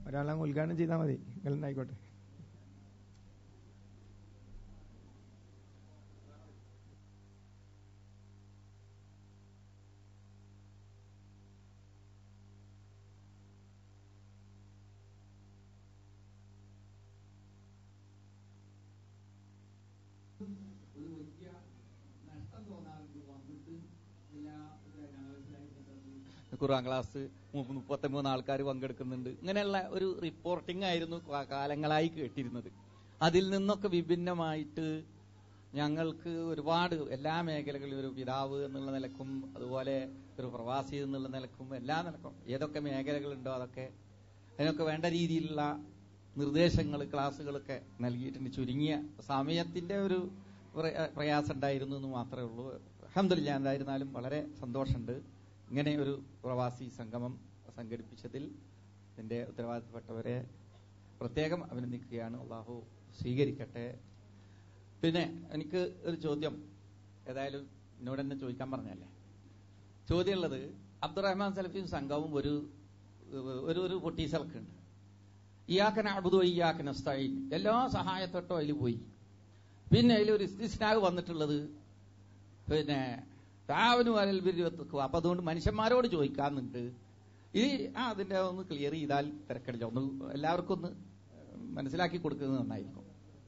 ഒരാളങ്ങ് ഉദ്ഘാടനം ചെയ്താൽ മതി നിങ്ങൾ ആയിക്കോട്ടെ ഒരു വലിയ നഷ്ടം തോന്നാറുണ്ട് വന്നിട്ട് എല്ലാ ഖുറാൻ ക്ലാസ് മു- മുപ്പത്തിമൂന്ന് ആൾക്കാർ പങ്കെടുക്കുന്നുണ്ട് ഇങ്ങനെയുള്ള ഒരു റിപ്പോർട്ടിംഗ് ആയിരുന്നു കാ- കാലങ്ങളായി കേട്ടിരുന്നത് അതിൽ നിന്നൊക്കെ വിഭിന്നമായിട്ട് ഞങ്ങൾക്ക് ഒരുപാട് എല്ലാ മേഖലകളിലും ഒരു പിതാവ് എന്നുള്ള നിലക്കും അതുപോലെ ഒരു പ്രവാസി എന്നുള്ള നിലക്കും എല്ലാ നിലക്കും ഏതൊക്കെ മേഖലകളുണ്ടോ അതൊക്കെ അതിനൊക്കെ വേണ്ട രീതിയിലുള്ള നിർദ്ദേശങ്ങൾ ക്ലാസ്സുകളൊക്കെ നൽകിയിട്ടുണ്ട് ചുരുങ്ങിയ സമയത്തിന്റെ ഒരു പ്ര- പ്രയാസം ഉണ്ടായിരുന്നു എന്ന് മാത്രമേ ഉള്ളൂ അഹമ്മദില്ല എന്തായിരുന്നാലും വളരെ സന്തോഷമുണ്ട് ഇങ്ങനെ ഒരു പ്രവാസി സംഗമം സംഘടിപ്പിച്ചതിൽ ഇതിന്റെ ഉത്തരവാദിത്തപ്പെട്ടവരെ പ്രത്യേകം അഭിനന്ദിക്കുകയാണ് അള്ളാഹു സ്വീകരിക്കട്ടെ പിന്നെ എനിക്ക് ഒരു ചോദ്യം ഏതായാലും എന്നോട് തന്നെ ചോദിക്കാൻ പറഞ്ഞല്ലേ ചോദ്യമുള്ളത് അബ്ദുറഹ്മാൻ സലഫിയും സംഘവും ഒരു ഒരു ഒരു പൊട്ടീസൽക്കുണ്ട് ഇയാക്കന അബുദോ ഇയാക്കന സ്റ്റൈൽ എല്ലാ സഹായത്തോട്ടോ അതിൽ പോയി പിന്നെ അതിൽ ഒരു ഇസ്തിസ്നാവ് വന്നിട്ടുള്ളത് പിന്നെ താവനും അലൽ ബിരുവത്തുക്കും അപ്പൊ അതുകൊണ്ട് മനുഷ്യന്മാരോട് ചോദിക്കാന്നുണ്ട് ഈ ആ അതിന്റെ ഒന്ന് ക്ലിയർ ചെയ്താൽ തിരക്കടില്ല ഒന്ന് എല്ലാവർക്കും ഒന്ന് മനസ്സിലാക്കി കൊടുക്കുന്നത് നന്നായിരിക്കും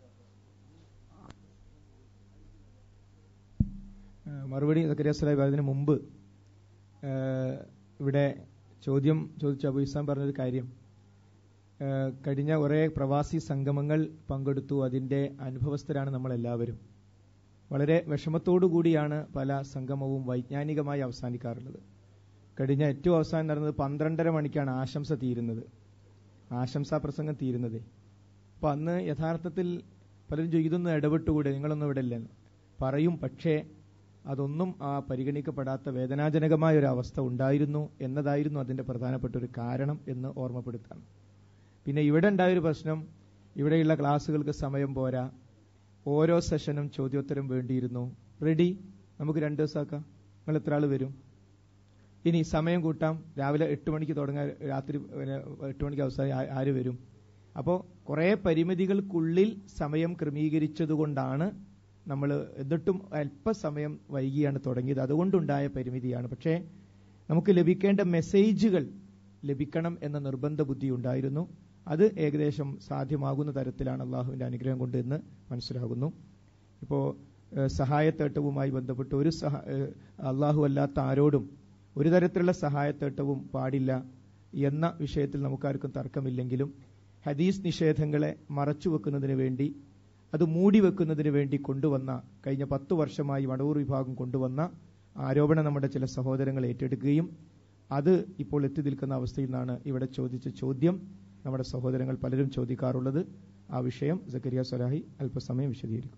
ഏഹ് മറുപടി സക്കരിയ സ്വലാബ് അതിന് മുമ്പ് ഏഹ് ഇവിടെ ചോദ്യം ചോദിച്ച അബു ഇസ്ലാം പറഞ്ഞൊരു കാര്യം ഏഹ് കഴിഞ്ഞ കുറെ പ്രവാസി സംഗമങ്ങൾ പങ്കെടുത്തു അതിന്റെ അനുഭവസ്ഥരാണ് നമ്മൾ എല്ലാവരും വളരെ വിഷമത്തോടു കൂടിയാണ് പല സംഗമവും വൈജ്ഞാനികമായി അവസാനിക്കാറുള്ളത് കഴിഞ്ഞ ഏറ്റവും അവസാനം നടന്നത് പന്ത്രണ്ടര മണിക്കാണ് ആശംസ തീരുന്നത് ആശംസാ പ്രസംഗം തീരുന്നത് അപ്പൊ അന്ന് യഥാർത്ഥത്തിൽ പലരും ചോദിക്കും, ഇതൊന്നും ഇടപെട്ടുകൂടെ നിങ്ങളൊന്നും ഇവിടെ ഇല്ലെന്ന് പറയും പക്ഷേ അതൊന്നും ആ പരിഗണിക്കപ്പെടാത്ത വേദനാജനകമായ ഒരു അവസ്ഥ ഉണ്ടായിരുന്നു എന്നതായിരുന്നു അതിന്റെ പ്രധാനപ്പെട്ട ഒരു കാരണം എന്ന് ഓർമ്മപ്പെടുത്താണ് പിന്നെ ഇവിടെ ഉണ്ടായൊരു പ്രശ്നം ഇവിടെയുള്ള ക്ലാസ്സുകൾക്ക് സമയം പോരാ ഓരോ സെഷനും ചോദ്യോത്തരം വേണ്ടിയിരുന്നു റെഡി നമുക്ക് രണ്ട് ദിവസമാക്കാം നിങ്ങൾ എത്ര ആൾ വരും ഇനി സമയം കൂട്ടാം രാവിലെ എട്ട് മണിക്ക് തുടങ്ങാൻ രാത്രി പിന്നെ എട്ട് മണിക്ക് അവസാനം ആ- ആര് വരും അപ്പോൾ കുറേ പരിമിതികൾക്കുള്ളിൽ സമയം ക്രമീകരിച്ചതുകൊണ്ടാണ് നമ്മൾ എന്നിട്ടും അല്പസമയം വൈകിയാണ് തുടങ്ങിയത് അതുകൊണ്ടുണ്ടായ പരിമിതിയാണ് പക്ഷേ നമുക്ക് ലഭിക്കേണ്ട മെസ്സേജുകൾ ലഭിക്കണം എന്ന നിർബന്ധ ബുദ്ധി ഉണ്ടായിരുന്നു അത് ഏകദേശം സാധ്യമാകുന്ന തരത്തിലാണ് അള്ളാഹുവിന്റെ അനുഗ്രഹം കൊണ്ട് എന്ന് മനസ്സിലാകുന്നു ഇപ്പോ ഏഹ്, സഹായത്തേട്ടവുമായി ബന്ധപ്പെട്ട് ഒരു സഹ ഏഹ്, അള്ളാഹു അല്ലാത്ത ആരോടും ഒരു തരത്തിലുള്ള സഹായത്തേട്ടവും പാടില്ല എന്ന വിഷയത്തിൽ നമുക്കാർക്കും തർക്കമില്ലെങ്കിലും ഹദീസ് നിഷേധങ്ങളെ മറച്ചു വെക്കുന്നതിന് വേണ്ടി അത് മൂടി വെക്കുന്നതിന് വേണ്ടി കൊണ്ടുവന്ന കഴിഞ്ഞ പത്തു വർഷമായി വടവൂർ വിഭാഗം കൊണ്ടുവന്ന ആരോപണം നമ്മുടെ ചില സഹോദരങ്ങൾ ഏറ്റെടുക്കുകയും അത് ഇപ്പോൾ എത്തി നിൽക്കുന്ന അവസ്ഥയിൽ നിന്നാണ് ഇവിടെ ചോദിച്ച ചോദ്യം നമ്മുടെ സഹോദരങ്ങൾ പലരും ചോദിക്കാറുള്ളത് ആ വിഷയം സക്കരിയ സലാഹി അല്പസമയം വിശദീകരിക്കും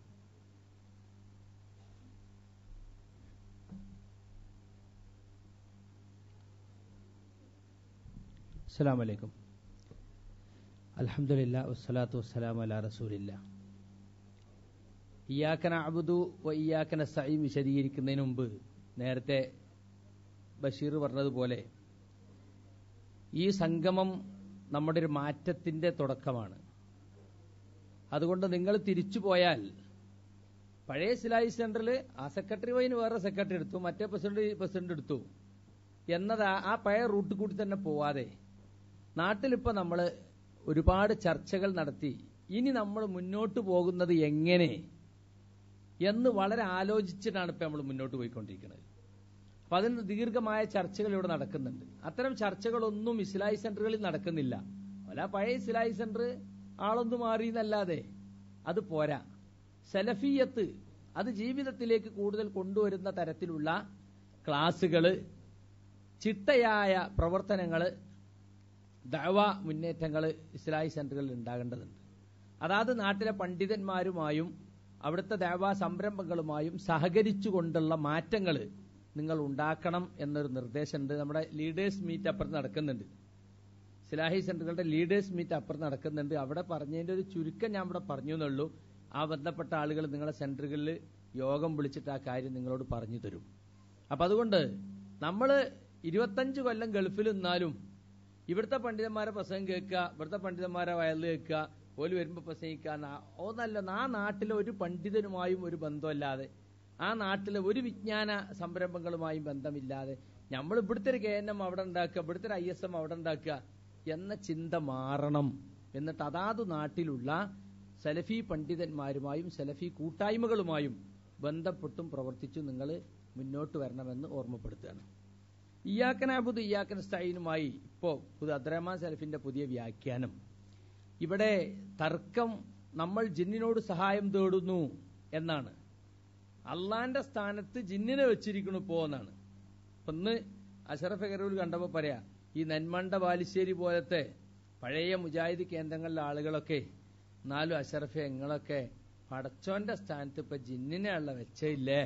അസ്സാം വലൈക്കും അലഹമുല്ല വസ്സലാത്തു വസ്സലാം അല റസൂലില്ല ഇയാക്കന അബുദു വ ഇയാക്കന സൈം വിശദീകരിക്കുന്നതിന് മുമ്പ് നേരത്തെ ബഷീർ പറഞ്ഞതുപോലെ ഈ സംഗമം നമ്മുടെ ഒരു മാറ്റത്തിന്റെ തുടക്കമാണ് അതുകൊണ്ട് നിങ്ങൾ തിരിച്ചു പോയാൽ പഴയ സിലായി സെന്ററിൽ ആ സെക്രട്ടറി വൈന് വേറെ സെക്രട്ടറി എടുത്തു മറ്റേ പ്രസിഡന്റ് പ്രസിഡന്റ് എടുത്തു എന്നത് ആ- ആ പഴയ റൂട്ട് കൂടി തന്നെ പോവാതെ നാട്ടിലിപ്പോ നമ്മൾ ഒരുപാട് ചർച്ചകൾ നടത്തി ഇനി നമ്മൾ മുന്നോട്ട് പോകുന്നത് എങ്ങനെ എന്ന് വളരെ ആലോചിച്ചിട്ടാണ് ഇപ്പൊ നമ്മൾ മുന്നോട്ട് പോയിക്കൊണ്ടിരിക്കുന്നത് അപ്പൊ അതിന് ദീർഘമായ ചർച്ചകൾ ഇവിടെ നടക്കുന്നുണ്ട് അത്തരം ചർച്ചകളൊന്നും ഇസ്ലായി സെന്ററുകളിൽ നടക്കുന്നില്ല അല്ല പഴയ ഇസ്ലായി സെന്റർ ആളൊന്നു മാറി എന്നല്ലാതെ അത് പോരാ സെലഫിയത്ത് അത് ജീവിതത്തിലേക്ക് കൂടുതൽ കൊണ്ടുവരുന്ന തരത്തിലുള്ള ക്ലാസുകള് ചിട്ടയായ പ്രവർത്തനങ്ങള് ദഅവ മുന്നേറ്റങ്ങൾ ഇസ്ലാഹി സെന്ററുകളിൽ ഉണ്ടാകേണ്ടതുണ്ട് അതാത് നാട്ടിലെ പണ്ഡിതന്മാരുമായും അവിടുത്തെ ദഅവ സംരംഭങ്ങളുമായും സഹകരിച്ചുകൊണ്ടുള്ള മാറ്റങ്ങൾ നിങ്ങൾ ഉണ്ടാക്കണം എന്നൊരു നിർദ്ദേശമുണ്ട് നമ്മുടെ ലീഡേഴ്സ് മീറ്റ് അപ്പുറത്ത് നടക്കുന്നുണ്ട് സിലാഹി സെന്ററുകളുടെ ലീഡേഴ്സ് മീറ്റ് അപ്പുറത്ത് നടക്കുന്നുണ്ട് അവിടെ പറഞ്ഞതിന്റെ ഒരു ചുരുക്കം ഞാൻ ഇവിടെ പറഞ്ഞു എന്നുള്ളൂ ആ ബന്ധപ്പെട്ട ആളുകൾ നിങ്ങളെ സെന്ററുകളിൽ യോഗം വിളിച്ചിട്ട് ആ കാര്യം നിങ്ങളോട് പറഞ്ഞു തരും അപ്പൊ അതുകൊണ്ട് നമ്മൾ ഇരുപത്തഞ്ച് കൊല്ലം ഗൾഫിൽ നിന്നാലും ഇവിടുത്തെ പണ്ഡിതന്മാരെ പ്രസംഗം കേൾക്കുക ഇവിടുത്തെ പണ്ഡിതന്മാരെ വയലിൽ കേൾക്കുക ഓല് വരുമ്പോ പ്രസംഗിക്കുക നാ- ഒന്നല്ല ആ നാട്ടിലെ ഒരു പണ്ഡിതനുമായും ഒരു ബന്ധമില്ലാതെ ആ നാട്ടിലെ ഒരു വിജ്ഞാന സംരംഭങ്ങളുമായും ബന്ധമില്ലാതെ നമ്മൾ ഇവിടുത്തെ ഒരു കെ എൻ എം അവിടെ ഉണ്ടാക്കുക ഇവിടുത്തെ ഒരു ഐ എസ് എം അവിടെ ഉണ്ടാക്കുക എന്ന ചിന്ത മാറണം എന്നിട്ട് അതാത് നാട്ടിലുള്ള സലഫി പണ്ഡിതന്മാരുമായും സലഫി കൂട്ടായ്മകളുമായും ബന്ധപ്പെട്ടും പ്രവർത്തിച്ചും നിങ്ങൾ മുന്നോട്ട് വരണമെന്ന് ഓർമ്മപ്പെടുത്തുകയാണ് ഇയാക്കനാബുദ് ഇയാക്കൻ സ്റ്റൈനുമായി ഇപ്പോ പുതു അബ്ദുറഹ്മാൻ സലഫിന്റെ പുതിയ വ്യാഖ്യാനം ഇവിടെ തർക്കം നമ്മൾ ജിന്നിനോട് സഹായം തേടുന്നു എന്നാണ് അള്ളാന്റെ സ്ഥാനത്ത് ജിന്നിനെ വെച്ചിരിക്കണു ഇപ്പോ എന്നാണ് അപ്പൊ ഇന്ന് അഷറഫ് കരൂൽ കണ്ടപ്പോ പറയാ ഈ നെന്മണ്ട ബാലുശ്ശേരി പോലത്തെ പഴയ മുജാഹിദ് കേന്ദ്രങ്ങളിലെ ആളുകളൊക്കെ നാലും അഷറഫ് ഞങ്ങളൊക്കെ പടച്ചോന്റെ സ്ഥാനത്ത് ഇപ്പൊ ജിന്നിനെയുള്ള വെച്ചില്ലേ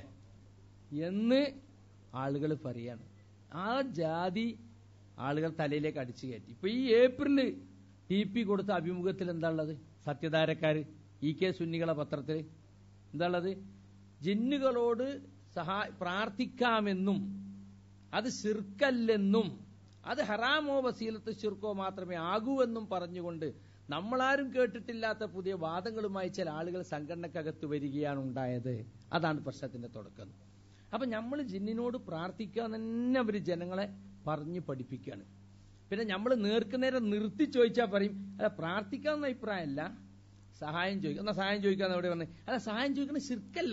എന്ന് ആളുകൾ പറയാണ് ആ ജാതി ആളുകൾ തലയിലേക്ക് അടിച്ചു കയറ്റി ഇപ്പൊ ഈ ഏപ്രില് ടി പി കൊടുത്ത അഭിമുഖത്തിൽ എന്താ ഉള്ളത് സത്യധാരക്കാര് ഇ കെ സുന്നികളെ പത്രത്തിൽ എന്താ ഉള്ളത് ജിന്നുകളോട് സഹാ പ്രാർത്ഥിക്കാമെന്നും അത് ശിർക്കല്ലെന്നും അത് ഹറാമോ വസീലത്ത് ശിർക്കോ മാത്രമേ ആകൂ എന്നും പറഞ്ഞുകൊണ്ട് നമ്മളാരും കേട്ടിട്ടില്ലാത്ത പുതിയ വാദങ്ങളുമായി ചില ആളുകൾ സംഘടനക്കകത്ത് വരികയാണ് ഉണ്ടായത് അതാണ് പ്രശ്നത്തിന്റെ തുടക്കം അപ്പൊ നമ്മൾ ജിന്നിനോട് പ്രാർത്ഥിക്കാൻ തന്നെ അവര് ജനങ്ങളെ പറഞ്ഞു പഠിപ്പിക്കുകയാണ് പിന്നെ നമ്മൾ നേർക്കുനേരം നിർത്തി ചോദിച്ചാൽ പറയും അല്ല പ്രാർത്ഥിക്കാവുന്ന അഭിപ്രായമല്ല സഹായം ചോദിക്കുക എന്നാ സഹായം ചോദിക്കാന്ന് എവിടെ വന്നേ അല്ല സഹായം ചോദിക്കണ ശിർക്കല്ല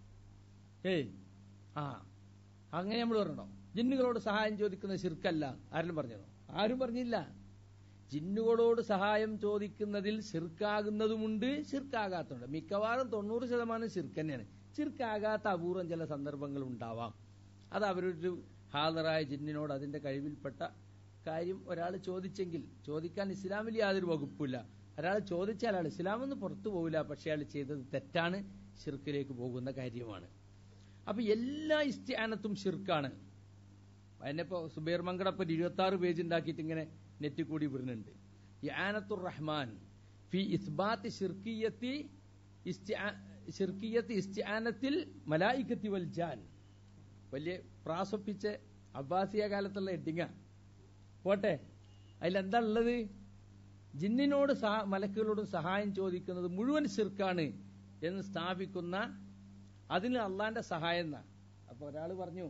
ഏയ് ആ അങ്ങനെ നമ്മൾ പറയണോ ജിന്നുകളോട് സഹായം ചോദിക്കുന്നത് ശിർക്കല്ല ആരും പറഞ്ഞോ ആരും പറഞ്ഞില്ല ജിന്നുകളോട് സഹായം ചോദിക്കുന്നതിൽ ശിർക്കാകുന്നതുമുണ്ട് ശിർക്കാകാത്തതുണ്ട് മിക്കവാറും തൊണ്ണൂറ് ശതമാനം ശിർക്ക് തന്നെയാണ് ശിർക്കാകാത്ത അപൂർവം ചില സന്ദർഭങ്ങൾ ഉണ്ടാവാം അത് അവരൊരു ഹാദറായ ജിന്നിനോട് അതിന്റെ കഴിവിൽപ്പെട്ട കാര്യം ഒരാൾ ചോദിച്ചെങ്കിൽ ചോദിക്കാൻ ഇസ്ലാമിൽ യാതൊരു വകുപ്പില്ല ഒരാൾ ചോദിച്ചാൽ അയാൾ ഇസ്ലാമെന്ന് പുറത്തു പോകില്ല പക്ഷെ അയാൾ ചെയ്തത് തെറ്റാണ് ഷിർക്കിലേക്ക് പോകുന്ന കാര്യമാണ് അപ്പൊ എല്ലാ ഇസ്ത്യാനത്തും ഷിർക്കാണ് അതിനിപ്പോ സുബൈർ മങ്കടപ്പ് ഇരുപത്തി ആറ് പേജ് ഉണ്ടാക്കിയിട്ട് ഇങ്ങനെ നെറ്റ് കൂടി വിടുന്നുണ്ട് യാനത്തുർ റഹ്മാൻ ഫി ഇസ്ബാത്ത് ഷിർക്കിയത്തി ഇസ്തിആ- ഷിർക്കിയത്തി ഇസ്ത്യാനത്തിൽ മലായിക്കത്തി വൽ ജാൻ വലിയ പ്രാസൊപ്പിച്ച അബ്ബാസിയ കാലത്തുള്ള എഡിങ്ങ പോട്ടെ അതിലെന്താ ഉള്ളത് ജിന്നിനോട് സഹ- മലക്കുകളോടും സഹായം ചോദിക്കുന്നത് മുഴുവൻ ശിർക്കാണ് എന്ന് സ്ഥാപിക്കുന്ന അതിന് അള്ളാന്റെ സഹായം എന്നാ അപ്പൊ ഒരാൾ പറഞ്ഞു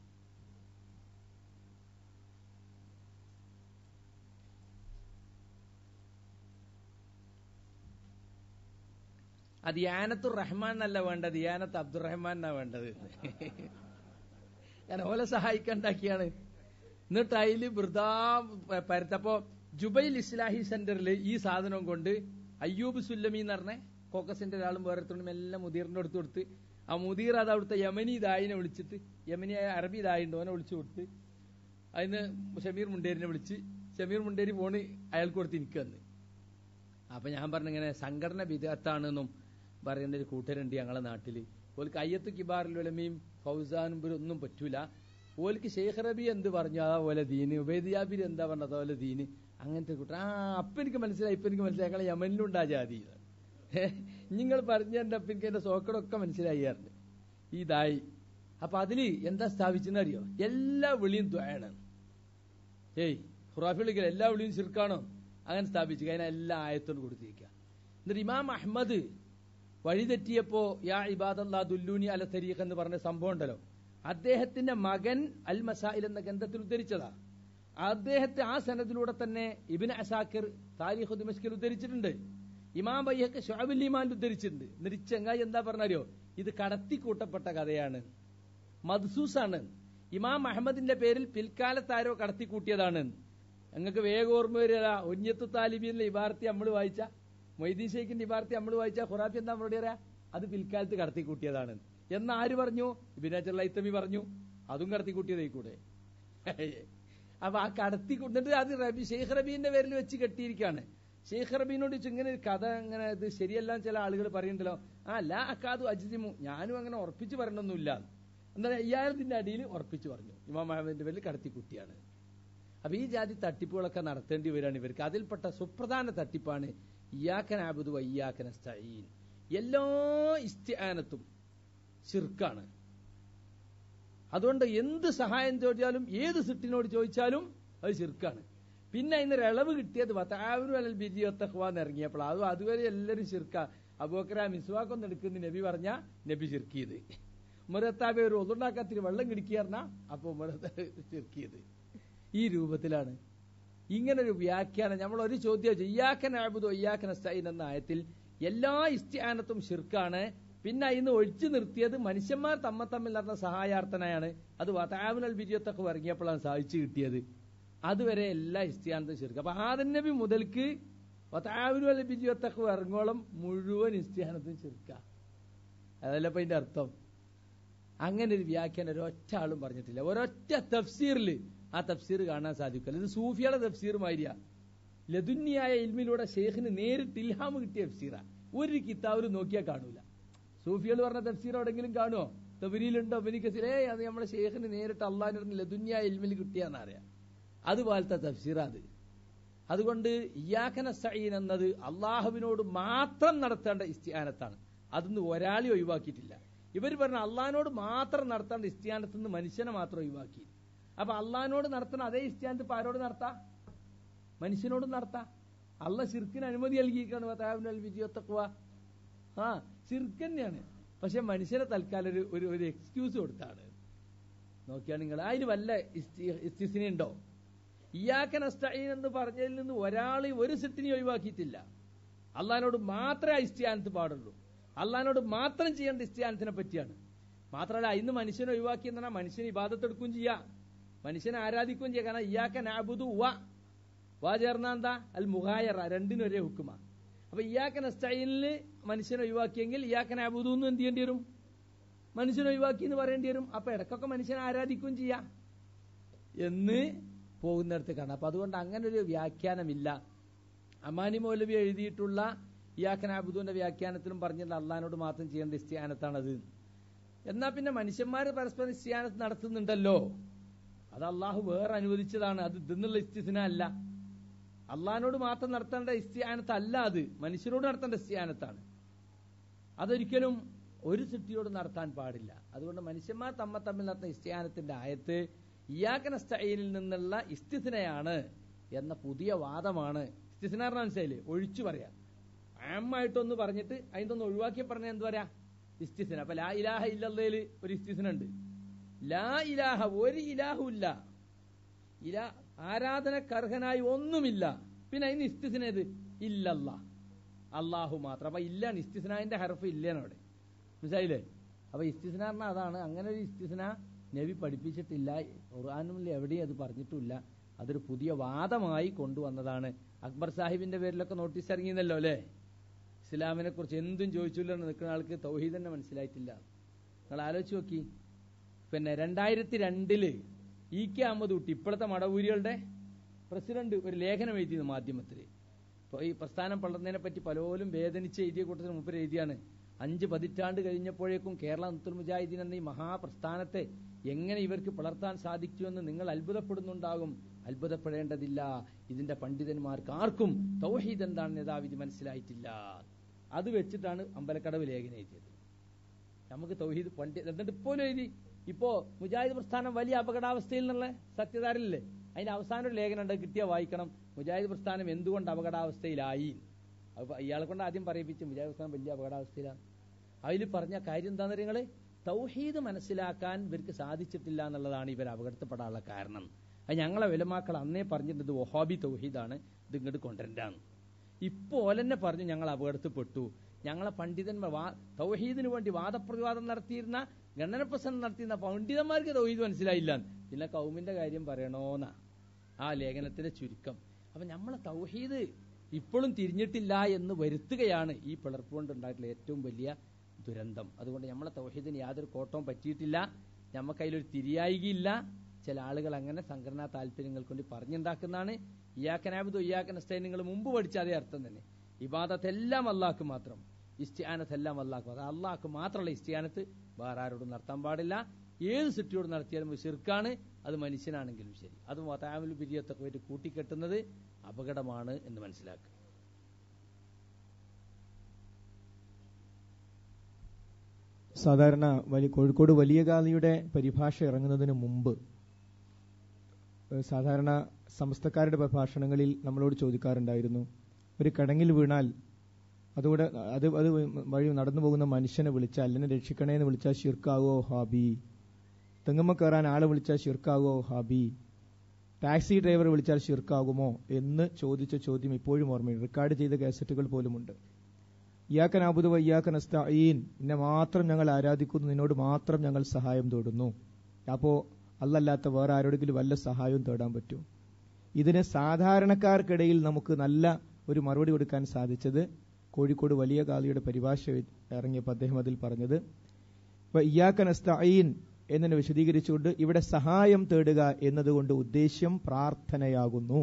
അത് യാനത്തുർ റഹ്മാൻ എന്നല്ല വേണ്ടത് യാനത്ത് അബ്ദുറഹ്മാൻ എന്നാ വേണ്ടത് ഞാൻ ഓലെ സഹായിക്കണ്ടാക്കിയാണ് എന്നിട്ട് അതില് വൃതാ പരത്തപ്പോ ജുബൈൽ ഇസ്ലാഹി സെന്ററിൽ ഈ സാധനം കൊണ്ട് അയ്യൂബ് സുല്ലമി എന്ന് പറഞ്ഞ കോക്കസിന്റെ ഒരാളും വേറെത്തോണ്ടും എല്ലാം മുദീറിന്റെ അടുത്ത് കൊടുത്ത് ആ മുദീർ അത് അവിടുത്തെ യമനി ദായിനെ വിളിച്ചിട്ട് യമനി അറബി ദായിണ്ട് ഓനെ വിളിച്ചു കൊടുത്ത് അതിന് ഷമീർ മുണ്ടേരിനെ വിളിച്ച് ഷമീർ മുണ്ടേരി ഫോണ് അയാൾക്ക് കൊടുത്ത് എനിക്ക് തന്ന് അപ്പൊ ഞാൻ പറഞ്ഞിങ്ങനെ സംഘടന വിദഗ്ധാണെന്നും പറയുന്ന ഒരു കൂട്ടരുണ്ട് ഞങ്ങളെ നാട്ടില് ഓൽക്ക് അയ്യത്ത് കിബാറിലുലമയും ഫൗസാനും ഇവരും ഒന്നും പറ്റൂല ഓൽക്ക് ഷെയ്ഖ് റബി എന്ത് പറഞ്ഞു അതേപോലെ ദീന് ഉബൈദിയാബിർ എന്താ പറഞ്ഞത് അതുപോലെ ദീന് അങ്ങനത്തെ കൂട്ടർ ആ അപ്പൊ എനിക്ക് മനസ്സിലായി ഇപ്പൊ എനിക്ക് മനസ്സിലായി ഞങ്ങളെ യമനിലുണ്ടാ ജാതി നിങ്ങൾ പറഞ്ഞ അപ്പൊ എനിക്ക് എന്റെ സോക്കടൊക്കെ മനസ്സിലായി ആയിരുന്നു ഇതായി അപ്പൊ അതില് എന്താ സ്ഥാപിച്ചെന്ന് അറിയോ എല്ലാ വിളിയും ദ്വയാണ് ഏയ് ഖുറാഫി വിളിക്കൽ എല്ലാ വിളിയും ശിർക്കാണോ അങ്ങനെ സ്ഥാപിച്ചു അതിനെ എല്ലാ ആയത്തോടും കൊടുത്തിരിക്കുക എന്നിട്ട് ഇമാം അഹമ്മദ് വഴിതെറ്റിയപ്പോ യാ ഇബാദല്ലാ ദുല്ലൂനി അല തരീഖ് എന്ന് പറഞ്ഞ സംഭവം ഉണ്ടല്ലോ അദ്ദേഹത്തിന്റെ മകൻ അൽ മസായിൽ എന്ന ഗ്രന്ഥത്തിൽ ഉദ്ധരിച്ചതാ അദ്ദേഹത്തെ ആ സനദിലൂടെ തന്നെ ഇബിൻ അസാക്കിർ താരിഖ് ദിമസ്കിൽ ഉദ്ധരിച്ചിട്ടുണ്ട് ഇമാം ബയ്യൊക്കെ ഷാബുൽ ഇമാൻ ഉദ്ധരിച്ചിട്ടുണ്ട് എന്നിട്ട് ഈ ചെങ്ങായി എന്താ പറഞ്ഞറിയോ ഇത് കടത്തിക്കൂട്ടപ്പെട്ട കഥയാണ് മദ്സൂസാണ് ഇമാം അഹമ്മദിന്റെ പേരിൽ പിൽക്കാലത്ത് ആരോ കടത്തിക്കൂട്ടിയതാണ് ഞങ്ങൾക്ക് വേഗം ഓർമ്മ വരിക ഒഞ്ഞത്ത് താലിബിന്റെ ഇബാർത്തി നമ്മൾ വായിച്ച മൊയ്തീൻ ഷെയ്ഖിന്റെ ഇബാർത്തി നമ്മൾ വായിച്ച ഖുറാഫി എന്താ മറുപടി പറയാ അത് പിൽക്കാലത്ത് കടത്തിക്കൂട്ടിയതാണ് എന്ന് ആര് പറഞ്ഞു ഇബിനാച്ചുള്ള ഇത്തമി പറഞ്ഞു അതും കടത്തിക്കൂട്ടിയതായി കൂടെ അപ്പൊ ആ കടത്തി എന്നിട്ട് അത് റബി ഷെയ്ഖ് റബീന്റെ പേരിൽ വെച്ച് കെട്ടിയിരിക്കുകയാണ് ഷെയ്ഖ് റബീനോട് ചോദിച്ചു ഇങ്ങനെ ഒരു കഥ ഇങ്ങനെ ഇത് ശരിയല്ല ചില ആളുകൾ പറയുന്നുണ്ടല്ലോ ആ ലാ അക്കാതു അജിമു ഞാനും അങ്ങനെ ഉറപ്പിച്ച് പറയണമൊന്നുമില്ല എന്താ അയ്യായിരത്തിന്റെ അടിയിൽ ഉറപ്പിച്ച് പറഞ്ഞു ഇമാം അഹമ്മദിന്റെ പേരിൽ കടത്തിക്കുട്ടിയാണ് അപ്പൊ ഈ ജാതി തട്ടിപ്പുകളൊക്കെ നടത്തേണ്ടി വരികയാണ് ഇവർക്ക് അതിൽപ്പെട്ട സുപ്രധാന തട്ടിപ്പാണ് ഇയാക്കൻ ആബുദു അയ്യാക്കൻ അസ്തഈൻ എല്ലാ ഇസ്തിആനത്തും ശിർക്കാണ് അതുകൊണ്ട് എന്ത് സഹായം ചോദിച്ചാലും ഏത് സിട്ടിനോട് ചോദിച്ചാലും അത് ശിർക്കാണ് പിന്നെ അതിന് ഇളവ് കിട്ടിയത് വതാവിനു അലൽ ബിരിയൊത്തഹ്വാന്ന് ഇറങ്ങിയപ്പോൾ അത് അതുവരെ എല്ലാവരും ശിർക്ക അബോക്കര മിസ്വാക്കൊന്ന് എടുക്കുന്ന നബി പറഞ്ഞ നബി ശിർക്കിയത് ഉമരത്താബെ ഒരു ഒന്നുണ്ടാക്കാത്തിന് വെള്ളം കിടിക്കുക പറഞ്ഞാ അപ്പൊ ഉമരത്ത ശിർക്കിയത് ഈ രൂപത്തിലാണ് ഇങ്ങനൊരു വ്യാഖ്യാനം നമ്മൾ ഒരു ചോദ്യം ഇയ്യാക്കൻ ആബുദോ ഇയ്യാക്കൻ അസ്തൈൻ എന്ന ആയത്തിൽ എല്ലാ ഇസ്ത്യാനത്തും ഷിർക്കാണ് പിന്നെ ഇന്ന് ഒഴിച്ചു നിർത്തിയത് മനുഷ്യന്മാർ തമ്മ തമ്മിൽ നടന്ന സഹായാർത്ഥനയാണ് അത് വതാവിനൽ ബിരിയത്തൊക്കെ ഇറങ്ങിയപ്പോഴാണ് സാധിച്ചു കിട്ടിയത് അതുവരെ എല്ലാ ഇസ്ത്യാനത്തും ഷിർക്ക് അപ്പൊ ആദൻ നബി മുതൽക്ക് വതാവിനൽ ബിരിയത്തൊക്കെ ഇറങ്ങോളം മുഴുവൻ ഇസ്ത്യാനത്തും ഷിർക്ക അതല്ല ഇപ്പൊ അതിന്റെ അർത്ഥം അങ്ങനെ ഒരു വ്യാഖ്യാനം ഒരൊറ്റ ആളും പറഞ്ഞിട്ടില്ല ഒരൊറ്റ തഫ്സീറിൽ ആ തഫ്സീർ കാണാൻ സാധിക്കില്ല ഇത് സൂഫിയുടെ തഫ്സീർ മാതിരിയാ ലതുന്യായ ഇൽമിലൂടെ ഷെയ്ഖിന് നേരിട്ട് ഇൽഹാം കിട്ടിയ തഫ്സീറാ ഒരു കിതാബിൽ നോക്കിയാൽ കാണൂല സൂഫികൾ പറഞ്ഞ തഫ്സീർ എവിടെങ്കിലും കാണുമോ തബരിയിലുണ്ടോ ബനിക്കസിലേ അത് നമ്മളെ ഷെയ്ഖിന് നേരിട്ട് അള്ളാഹിന് ലതുന്യായ ഇൽമിൽ കിട്ടിയെന്നറിയാം അതുപോലത്തെ തഫ്സീർ അത് അതുകൊണ്ട് ഇയാഖന സഈൻ എന്നത് അള്ളാഹുവിനോട് മാത്രം നടത്തേണ്ട ഇസ്തിയാനത്താണ് അതൊന്നും ഒരാളെ ഒഴിവാക്കിയിട്ടില്ല ഇവർ പറഞ്ഞ അള്ളഹാനോട് മാത്രം നടത്തേണ്ട ഇസ്തിയാനത്ത് നിന്ന് മനുഷ്യനെ മാത്രം ഒഴിവാക്കി അപ്പൊ അള്ളഹാനോട് നടത്തണ അതേ ഇസ്തിയാനത്ത് ഇപ്പൊ ആരോട് നടത്താം മനുഷ്യനോട് നടത്താം അള്ള ശിർക്കിന് അനുമതി നൽകിയിരിക്കുകയാണ് വിജയത്തക്കുവ ആ ശിർക്ക് തന്നെയാണ് പക്ഷെ മനുഷ്യനെ തൽക്കാലം ഒരു ഒരു ഒരു എക്സ്ക്യൂസ് കൊടുത്താണ് നോക്കിയാൽ നിങ്ങൾ അതിന് വല്ല ഇസ്തിസിന ഉണ്ടോ ഇയാക്കൻ അസ്റ്റൈൻ എന്ന് പറഞ്ഞതിൽ നിന്ന് ഒരാൾ ഒരു സിട്ടിനെ ഒഴിവാക്കിയിട്ടില്ല അള്ളഹാനോട് മാത്രമേ ഇസ്തിയാനത്ത് പാടുള്ളൂ അള്ളഹാനോട് മാത്രം ചെയ്യേണ്ട ഇസ്തിയാനത്തിനെ പറ്റിയാണ് മാത്രമല്ല ഇന്ന് മനുഷ്യനെ ഒഴിവാക്കി എന്നാൽ മനുഷ്യന് ഇബാദത്തെടുക്കുകയും ചെയ്യാം മനുഷ്യനെ ആരാധിക്കുകയും ചെയ്യാം കാരണം ഇയാക്കൻ ആബുദു വ വാ ചേർന്ന എന്താ അൽ മുഹായറ രണ്ടിനും ഒരേ ഹുക്കുമ അപ്പൊ ഇയാക്കൻ സ്റ്റൈലിന് മനുഷ്യനെ ഒഴിവാക്കിയെങ്കിൽ ഇയാക്കൻ ആബുദു എന്ന് എന്ത് ചെയ്യേണ്ടി വരും മനുഷ്യനെ ഒഴിവാക്കി എന്ന് പറയേണ്ടി വരും അപ്പൊ ഇടക്കൊക്കെ മനുഷ്യനെ ആരാധിക്കുകയും ചെയ്യാം എന്ന് പോകുന്നിടത്ത് കാണാം അപ്പൊ അതുകൊണ്ട് അങ്ങനെ ഒരു വ്യാഖ്യാനമില്ല അമാനി മൗലവി എഴുതിയിട്ടുള്ള ഇയാക്കൻ ആബുദുവിന്റെ വ്യാഖ്യാനത്തിലും പറഞ്ഞില്ല അള്ളഹാനോട് മാത്രം ചെയ്യേണ്ട ഇസ്ത്യാനത്താണത് എന്നാ പിന്നെ മനുഷ്യന്മാർ പരസ്പരം ഇസ്ത്യാനത്ത് നടത്തുന്നുണ്ടല്ലോ അത് അള്ളാഹു വേറെ അനുവദിച്ചതാണ് അത് ഇതെന്നുള്ള ഇസ്തിസിന അല്ല അള്ളഹാനോട് മാത്രം നടത്തേണ്ട ഇസ്ത്യാനത്ത് അല്ല അത് മനുഷ്യരോട് നടത്തേണ്ട ഇസ്ത്യാനത്താണ് അതൊരിക്കലും ഒരു സിട്ടിയോട് നടത്താൻ പാടില്ല അതുകൊണ്ട് മനുഷ്യന്മാർ തമ്മ തമ്മിൽ നടത്തുന്ന ഇസ്ത്യാനത്തിന്റെ ആയത്ത് ഇയാക്കനസ്റ്റൈനിൽ നിന്നുള്ള ഇസ്തിസിനയാണ് എന്ന പുതിയ വാദമാണ് ഇസ്തിസിന പറഞ്ഞ മനസ്സിലായില്ലേ ഒഴിച്ചു പറയാം ആമായിട്ടൊന്ന് പറഞ്ഞിട്ട് അതിൻ്റെ ഒന്ന് ഒഴിവാക്കി പറഞ്ഞ എന്ത് പറയാ ഇസ്തിസിന അപ്പൊ ലാ ഇലാഹ ഇല്ലതയില് ഒരു ഇസ്തിസിന ഉണ്ട് ലാ ഇലാഹ ഒരു ഇലാഹും ഇല്ല ഇല ആരാധനക്കർഹനായി ഒന്നുമില്ല പിന്നെ അതിന് ഇസ്തിസിനേത് ഇല്ലല്ല അള്ളാഹു മാത്രം അപ്പൊ ഇല്ലാണ് ഇസ്തിസ്നാന്റെ ഹർഫ് ഇല്ലാണ് അവിടെ മനസ്സിലായില്ലേ അപ്പൊ ഇസ്തിസ്ന പറഞ്ഞാൽ അതാണ് അങ്ങനെ ഒരു ഇസ്തിസ്ന നബി പഠിപ്പിച്ചിട്ടില്ല ഖുർആാനും എവിടെയും അത് പറഞ്ഞിട്ടില്ല അതൊരു പുതിയ വാദമായി കൊണ്ടുവന്നതാണ് അക്ബർ സാഹിബിന്റെ പേരിലൊക്കെ നോട്ടീസ് ഇറങ്ങിയെന്നല്ലോ അല്ലേ ഇസ്ലാമിനെ കുറിച്ച് എന്തും ചോദിച്ചില്ല നിൽക്കുന്ന ആൾക്ക് തൗഹീദ് തന്നെ മനസ്സിലായിട്ടില്ല നിങ്ങൾ ആലോചിച്ച് നോക്കി പിന്നെ രണ്ടായിരത്തി രണ്ടില് ഇ കെ അഹമ്മദ് കുട്ടി ഇപ്പോഴത്തെ മടവൂരികളുടെ പ്രസിഡന്റ് ഒരു ലേഖനം എഴുതിയത് മാധ്യമത്തിൽ ഇപ്പോൾ ഈ പ്രസ്ഥാനം പള്ളർന്നതിനെ പറ്റി പലരും വേദനിച്ച് എഴുതിയ കൂട്ടത്തിന് മുമ്പ് എഴുതിയാണ് അഞ്ച് പതിറ്റാണ്ട് കഴിഞ്ഞപ്പോഴേക്കും കേരള നത്തുൽ മുജാഹിദീൻ എന്ന ഈ മഹാപ്രസ്ഥാനത്തെ എങ്ങനെ ഇവർക്ക് പിളർത്താൻ സാധിക്കുമെന്ന് നിങ്ങൾ അത്ഭുതപ്പെടുന്നുണ്ടാകും അത്ഭുതപ്പെടേണ്ടതില്ല ഇതിന്റെ പണ്ഡിതന്മാർക്ക് ആർക്കും തൗഹീദ് എന്താണെന്ന് യഥാവിധി മനസ്സിലായിട്ടില്ല അത് വെച്ചിട്ടാണ് അമ്പലക്കടവ് ലേഖനം എഴുതിയത് നമുക്ക് തൗഹീദ് പണ്ഡിത എന്നിട്ട് ഇപ്പോഴും എഴുതി ഇപ്പോ മുജാഹിദ് പ്രസ്ഥാനം വലിയ അപകടാവസ്ഥയിൽ നിന്നുള്ള സത്യധാരല്ലേ അതിന്റെ അവസാന ഒരു ലേഖനം ഉണ്ട് കിട്ടിയ വായിക്കണം മുജാഹിദ് പ്രസ്ഥാനം എന്തുകൊണ്ട് അപകടാവസ്ഥയിലായി അപ്പൊ ഇയാളെ കൊണ്ട് ആദ്യം പറയിപ്പിച്ചു മുജാഹിദ് പ്രസ്ഥാനം വലിയ അപകടാവസ്ഥയിലാണ് അതിൽ പറഞ്ഞ കാര്യം എന്താണെന്ന് നിങ്ങള് തൗഹീദ് മനസ്സിലാക്കാൻ ഇവർക്ക് സാധിച്ചിട്ടില്ല എന്നുള്ളതാണ് ഇവർ അപകടത്തിപ്പെടാനുള്ള കാരണം അത് ഞങ്ങളെ വിലമാക്കൾ അന്നേ പറഞ്ഞിട്ടുണ്ട് വഹാബി തൗഹീദാണ് ഇത് ഇങ്ങോട്ട് കൊണ്ടുവരണ്ടാന്ന് ഇപ്പോൾ ഓലെന്നെ പറഞ്ഞു ഞങ്ങൾ അപകടത്തിൽപ്പെട്ടു ഞങ്ങളെ പണ്ഡിതന്മാർ വാ തൗഹീദിന് വേണ്ടി വാദപ്രതിവാദം നടത്തിയിരുന്ന ഗണനപ്രസംഗം നടത്തിയിരുന്ന പണ്ഡിതന്മാർക്ക് തൗഹീദ് മനസ്സിലായില്ല പിന്നെ കൗമിന്റെ കാര്യം പറയണോന്നാ ആ ലേഖനത്തിന്റെ ചുരുക്കം അപ്പൊ നമ്മളെ തൗഹീദ് ഇപ്പോഴും തിരിഞ്ഞിട്ടില്ല എന്ന് വരുത്തുകയാണ് ഈ പിളർപ്പ് കൊണ്ട് ഉണ്ടായിട്ടുള്ള ഏറ്റവും വലിയ ദുരന്തം അതുകൊണ്ട് നമ്മളെ തൗഹീദിന് യാതൊരു കോട്ടവും പറ്റിയിട്ടില്ല നമുക്ക് അതിലൊരു തിരിയായികയില്ല ചില ആളുകൾ അങ്ങനെ സംഘടനാ താല്പര്യങ്ങൾ കൊണ്ട് പറഞ്ഞുണ്ടാക്കുന്നതാണ് ഇയാക്കനാബുദോ ഇയാക്കനസ്തൈൻ നിങ്ങൾ മുമ്പ് പഠിച്ച അതേ അർത്ഥം തന്നെ ഇബാദത്ത് എല്ലാം അള്ളാഹ്ക്ക് മാത്രം ഇസ്തിയാനത്ത് എല്ലാം അള്ളാഹ്ക്ക് മാത്രം അള്ളാഹ്ക്ക് മാത്രമുള്ള ഇസ്തിയാനത്ത് വേറെ ആരോടും നടത്താൻ പാടില്ല ഏത് സിറ്റിയോട് നടത്തിയാലും ഷിർക്കാണ് അത് മനുഷ്യനാണെങ്കിലും ശരി അത് വതാമുൽ ബിരിയത്തൊക്കെ വേണ്ടി കൂട്ടിക്കെട്ടുന്നത് അപകടമാണ് എന്ന് മനസ്സിലാക്കുക സാധാരണ വലിയ കോഴിക്കോട് വലിയ കാലിയുടെ പരിഭാഷ ഇറങ്ങുന്നതിന് മുമ്പ് ഏഹ് സാധാരണ സമസ്തക്കാരുടെ പ്രഭാഷണങ്ങളിൽ നമ്മളോട് ചോദിക്കാറുണ്ടായിരുന്നു ഒരു കടങ്ങിൽ വീണാൽ അതുകൂടെ അത് അത് വഴി നടന്നു പോകുന്ന മനുഷ്യനെ വിളിച്ചാൽ എന്നെ രക്ഷിക്കണേ എന്ന് വിളിച്ചാൽ ഷിർക്കാവോ ഹാബി തെങ്ങുമ്മ കയറാൻ ആളെ വിളിച്ചാൽ ഷിർക്കാവോ ഹാബി ടാക്സി ഡ്രൈവർ വിളിച്ചാൽ ഷിർക്കാകുമോ എന്ന് ചോദിച്ച ചോദ്യം ഇപ്പോഴും ഓർമ്മയുണ്ട് റെക്കോർഡ് ചെയ്ത കാസറ്റുകൾ പോലുമുണ്ട് ഇയാക്കൻ അബുദ് വയ്യാക്കൻ അസ്തഈൻ നിന്നെ മാത്രം ഞങ്ങൾ ആരാധിക്കുന്നു നിന്നോട് മാത്രം ഞങ്ങൾ സഹായം തേടുന്നു അപ്പോ അല്ലല്ലാത്ത വേറെ ആരോടെങ്കിലും വല്ല സഹായവും തേടാൻ പറ്റും ഇതിന് സാധാരണക്കാർക്കിടയിൽ നമുക്ക് നല്ല ഒരു മറുപടി കൊടുക്കാൻ സാധിച്ചത് കോഴിക്കോട് വലിയ കാളിയുടെ പരിഭാഷ ഇറങ്ങിയപ്പോൾ അദ്ദേഹം അതിൽ പറഞ്ഞത് ഇപ്പൊ ഇയാക്കൻ അസ്തഈൻ എന്നെ വിശദീകരിച്ചുകൊണ്ട് ഇവിടെ സഹായം തേടുക എന്നതുകൊണ്ട് ഉദ്ദേശ്യം പ്രാർത്ഥനയാകുന്നു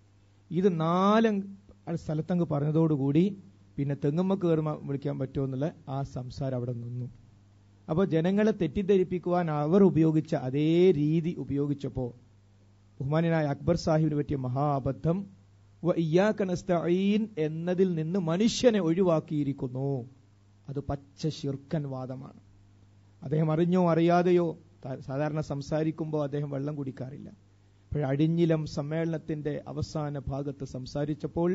ഇത് നാല് സ്ഥലത്തങ്ങ് പറഞ്ഞതോടുകൂടി പിന്നെ തെങ്ങുമ്മ കയറുമ വിളിക്കാൻ പറ്റുമോ എന്നുള്ള ആ സംസാരം അവിടെ നിന്നു അപ്പോൾ ജനങ്ങളെ തെറ്റിദ്ധരിപ്പിക്കുവാൻ അവർ ഉപയോഗിച്ച അതേ രീതി ഉപയോഗിച്ചപ്പോൾ ബഹുമാനായ അക്ബർ സാഹിബിന് പറ്റിയ മഹാ അബദ്ധം വ ഇയ്യാക നസ്തഈൻ എന്നതിൽ നിന്ന് മനുഷ്യനെ ഒഴിവാക്കിയിരിക്കുന്നു അത് പച്ച ശിർക്കൻ വാദമാണ് അദ്ദേഹം അറിഞ്ഞോ അറിയാതെയോ ത- സാധാരണ സംസാരിക്കുമ്പോൾ അദ്ദേഹം വെള്ളം കുടിക്കാറില്ല അപ്പോൾ അടിഞ്ഞിലം സമ്മേളനത്തിന്റെ അവസാന ഭാഗത്ത് സംസാരിച്ചപ്പോൾ